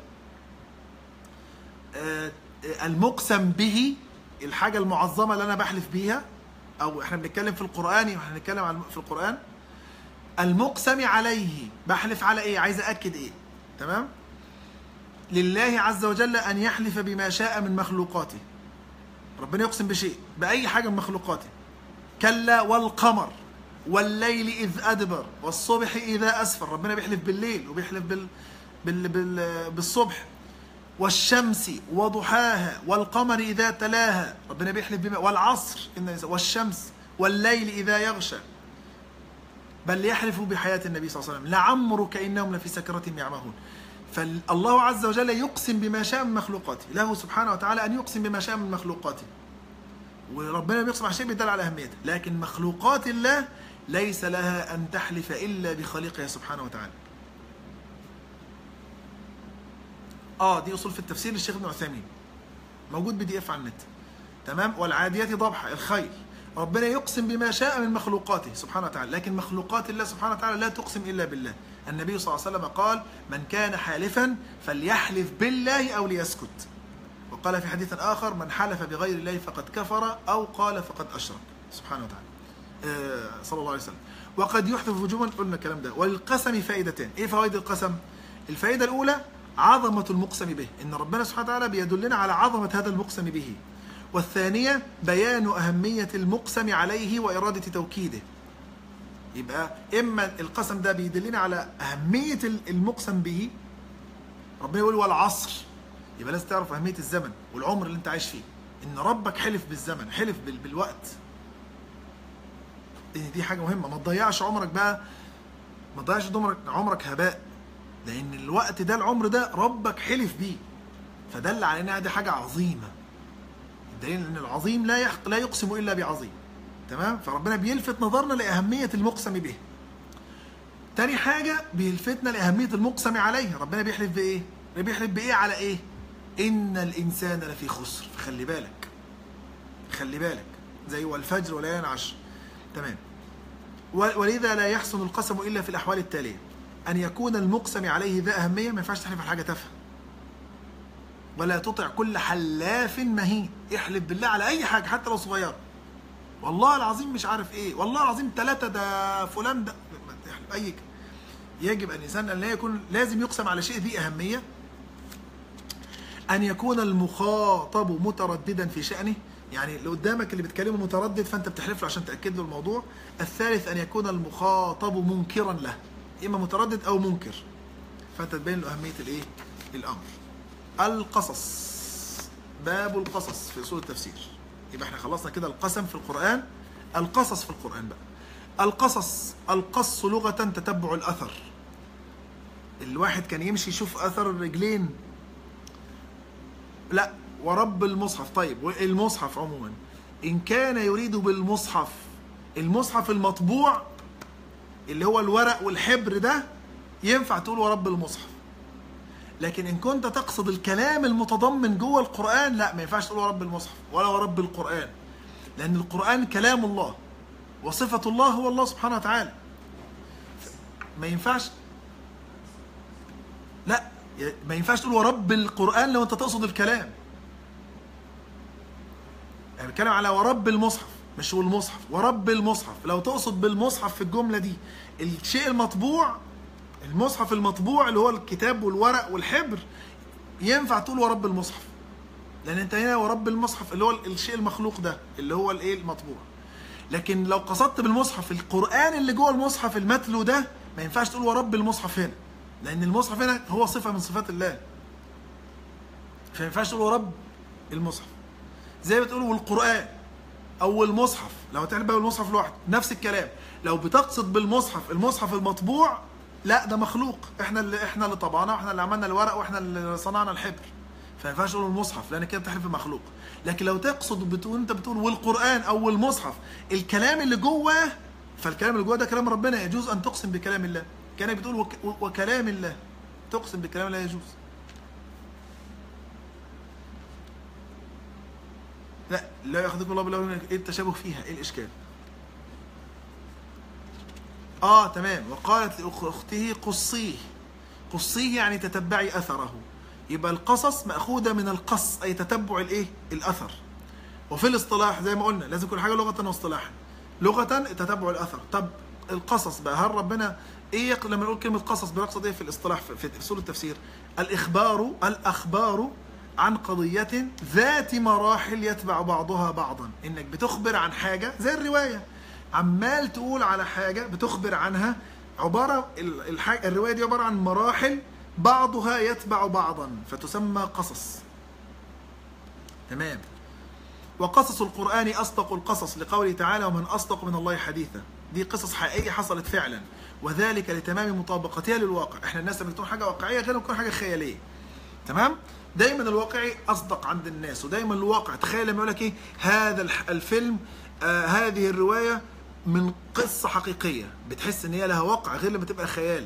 آه المقسم به الحاجه المعظمه اللي انا بحلف بيها او احنا بنتكلم في القران احنا بنتكلم عن في القران المقسم عليه بحلف على ايه عايز اكد ايه تمام لله عز وجل ان يحلف بما شاء من مخلوقاته ربنا يقسم بشيء باي حاجه من مخلوقاته كلا والقمر والليل اذ ادبر والصبح اذا اسفر ربنا بيحلف بالليل وبيحلف بال, بال... بال... بالصبح والشمس وضحاها والقمر إذا تلاها ربنا بيحلف بما والعصر إن والشمس والليل إذا يغشى بل يحلف بحياة النبي صلى الله عليه وسلم لعمرك إنهم لفي سكرتهم يعمهون فالله عز وجل يقسم بما شاء من مخلوقاته له سبحانه وتعالى أن يقسم بما شاء من مخلوقاته وربنا بيقسم على شيء بيدل على أهميته لكن مخلوقات الله ليس لها أن تحلف إلا بخالقها سبحانه وتعالى اه دي اصول في التفسير للشيخ ابن عثيمين موجود بي دي اف على النت تمام والعاديات ضبحا الخيل ربنا يقسم بما شاء من مخلوقاته سبحانه وتعالى لكن مخلوقات الله سبحانه وتعالى لا تقسم الا بالله النبي صلى الله عليه وسلم قال من كان حالفا فليحلف بالله او ليسكت وقال في حديث اخر من حلف بغير الله فقد كفر او قال فقد اشرك سبحانه وتعالى آه صلى الله عليه وسلم وقد يحذف وجوبا قلنا الكلام ده وللقسم فائدتان ايه فوائد القسم الفائده الاولى عظمة المقسم به إن ربنا سبحانه وتعالى بيدلنا على عظمة هذا المقسم به والثانية بيان أهمية المقسم عليه وإرادة توكيده يبقى إما القسم ده بيدلنا على أهمية المقسم به ربنا يقول والعصر يبقى لازم تعرف أهمية الزمن والعمر اللي أنت عايش فيه إن ربك حلف بالزمن حلف بالوقت دي حاجة مهمة ما تضيعش عمرك بقى ما تضيعش عمرك عمرك هباء لان الوقت ده العمر ده ربك حلف بيه فدل على انها دي حاجه عظيمه الدليل ان العظيم لا يحق لا يقسم الا بعظيم تمام فربنا بيلفت نظرنا لاهميه المقسم به تاني حاجه بيلفتنا لاهميه المقسم عليه ربنا بيحلف بايه بيحلف بايه على ايه ان الانسان لفي خسر فخلي بالك خلي بالك زي والفجر وليالي عشر تمام ولذا لا يحسن القسم الا في الاحوال التاليه أن يكون المقسم عليه ذا أهمية ما ينفعش تحلف على حاجة تافهة ولا تطع كل حلاف مهين احلف بالله على أي حاجة حتى لو صغيرة والله العظيم مش عارف ايه والله العظيم ثلاثة ده فلان ده احلف أي كده. يجب أن الإنسان أن لا يكون لازم يقسم على شيء ذي أهمية أن يكون المخاطب مترددا في شأنه يعني اللي قدامك اللي بتكلمه متردد فأنت بتحلف له عشان تأكد له الموضوع الثالث أن يكون المخاطب منكرا له إما متردد أو منكر فأنت تبين له أهمية الإيه؟ الأمر القصص باب القصص في أصول التفسير يبقى احنا خلصنا كده القسم في القرآن القصص في القرآن بقى القصص القص لغة تتبع الأثر الواحد كان يمشي يشوف أثر الرجلين لا ورب المصحف طيب المصحف عموما إن كان يريد بالمصحف المصحف المطبوع اللي هو الورق والحبر ده ينفع تقول ورب المصحف لكن إن كنت تقصد الكلام المتضمن جوه القرآن لا ما ينفعش تقول ورب المصحف ولا ورب القرآن لأن القرآن كلام الله وصفة الله هو الله سبحانه وتعالى ما ينفعش لا ما ينفعش تقول ورب القرآن لو أنت تقصد الكلام يعني بتكلم على ورب المصحف مش هو المصحف ورب المصحف لو تقصد بالمصحف في الجملة دي الشيء المطبوع المصحف المطبوع اللي هو الكتاب والورق والحبر ينفع تقول ورب المصحف لان انت هنا ورب المصحف اللي هو الشيء المخلوق ده اللي هو الايه المطبوع لكن لو قصدت بالمصحف القرآن اللي جوه المصحف المتلو ده ما ينفعش تقول ورب المصحف هنا لأن المصحف هنا هو صفة من صفات الله فما ينفعش تقول ورب المصحف زي ما بتقول والقرآن أو المصحف لو تعمل بقى المصحف لوحده نفس الكلام لو بتقصد بالمصحف المصحف المطبوع لا ده مخلوق احنا اللي احنا اللي طبعناه واحنا اللي عملنا الورق واحنا اللي صنعنا الحبر فما ينفعش تقول المصحف لان كده بتحلف بمخلوق لكن لو تقصد بتقول انت بتقول والقران او المصحف الكلام اللي جواه فالكلام اللي جواه ده كلام ربنا يجوز ان تقسم بكلام الله كانك بتقول وك وكلام الله تقسم بكلام الله يجوز لا لا ياخذكم الله بالله ايه التشابه فيها ايه الاشكال اه تمام وقالت لاخته قصيه قصيه يعني تتبعي اثره يبقى القصص مأخوذة من القص أي تتبع الإيه؟ الأثر. وفي الاصطلاح زي ما قلنا لازم كل حاجة لغة واصطلاحا. لغة تتبع الأثر. طب القصص بقى هل ربنا إيه لما نقول كلمة قصص بنقصد إيه في الاصطلاح في, في أصول التفسير؟ الإخبار الأخبار عن قضية ذات مراحل يتبع بعضها بعضا، إنك بتخبر عن حاجة زي الرواية. عمال تقول على حاجة بتخبر عنها عبارة الحاجة الرواية دي عبارة عن مراحل بعضها يتبع بعضا فتسمى قصص تمام وقصص القرآن أصدق القصص لقوله تعالى ومن أصدق من الله حديثا دي قصص حقيقية حصلت فعلا وذلك لتمام مطابقتها للواقع احنا الناس لما بتكون حاجة واقعية غير بتكون حاجة خيالية تمام دايما الواقعي أصدق عند الناس ودايما الواقع تخيل لما يقول لك ايه هذا الفيلم آه هذه الرواية من قصة حقيقية بتحس ان هي لها واقع غير لما تبقى خيال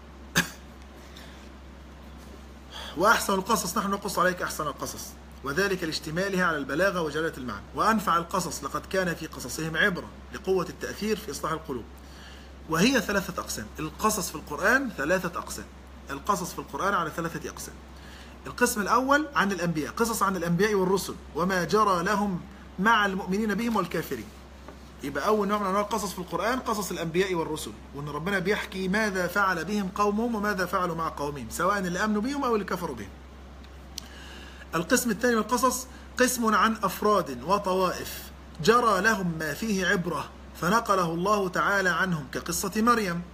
وأحسن القصص نحن نقص عليك أحسن القصص وذلك لاشتمالها على البلاغة وجلالة المعنى وأنفع القصص لقد كان في قصصهم عبرة لقوة التأثير في إصلاح القلوب وهي ثلاثة أقسام القصص في القرآن ثلاثة أقسام القصص في القرآن على ثلاثة أقسام القسم الأول عن الأنبياء قصص عن الأنبياء والرسل وما جرى لهم مع المؤمنين بهم والكافرين يبقى أول نوع من أنواع القصص في القرآن قصص الأنبياء والرسل وأن ربنا بيحكي ماذا فعل بهم قومهم وماذا فعلوا مع قومهم سواء اللي آمنوا بهم أو اللي كفروا بهم القسم الثاني من القصص قسم عن أفراد وطوائف جرى لهم ما فيه عبرة فنقله الله تعالى عنهم كقصة مريم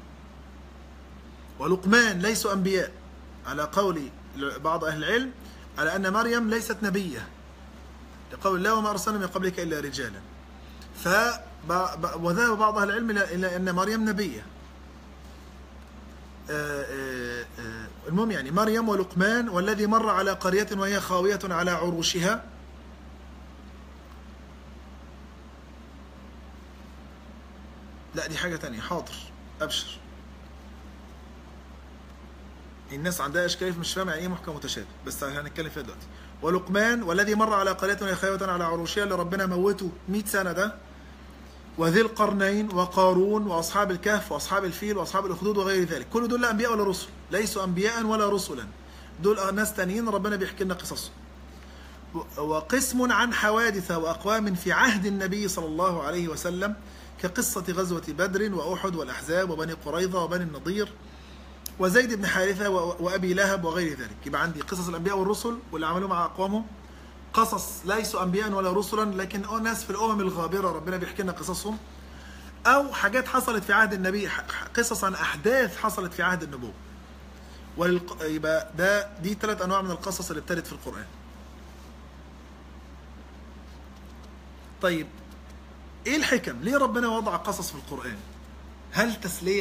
ولقمان ليسوا أنبياء على قول بعض أهل العلم على أن مريم ليست نبية لقول الله وما أرسلنا من قبلك إلا رجالا ف وذهب بعض أهل العلم إلى أن مريم نبية المهم يعني مريم ولقمان والذي مر على قرية وهي خاوية على عروشها لا دي حاجة تانية حاضر أبشر الناس عندها إشكالية مش فاهمة يعني إيه محكم متشابه بس هنتكلم فيها دلوقتي ولقمان والذي مر على قرية وهي خاوية على عروشها اللي ربنا موته 100 سنة ده وذي القرنين وقارون واصحاب الكهف واصحاب الفيل واصحاب الاخدود وغير ذلك كل دول لا انبياء ولا رسل ليسوا انبياء ولا رسلا دول ناس تانيين ربنا بيحكي لنا قصصهم وقسم عن حوادث واقوام في عهد النبي صلى الله عليه وسلم كقصه غزوه بدر واحد والاحزاب وبني قريظه وبني النضير وزيد بن حارثه و- وابي لهب وغير ذلك يبقى عندي قصص الانبياء والرسل واللي عملوه مع اقوامهم قصص ليسوا انبياء ولا رسلا لكن ناس في الامم الغابره ربنا بيحكي لنا قصصهم او حاجات حصلت في عهد النبي ح- قصص عن احداث حصلت في عهد النبوه وللق... يبقى ده دي ثلاث انواع من القصص اللي ابتدت في القران طيب ايه الحكم ليه ربنا وضع قصص في القران هل تسليه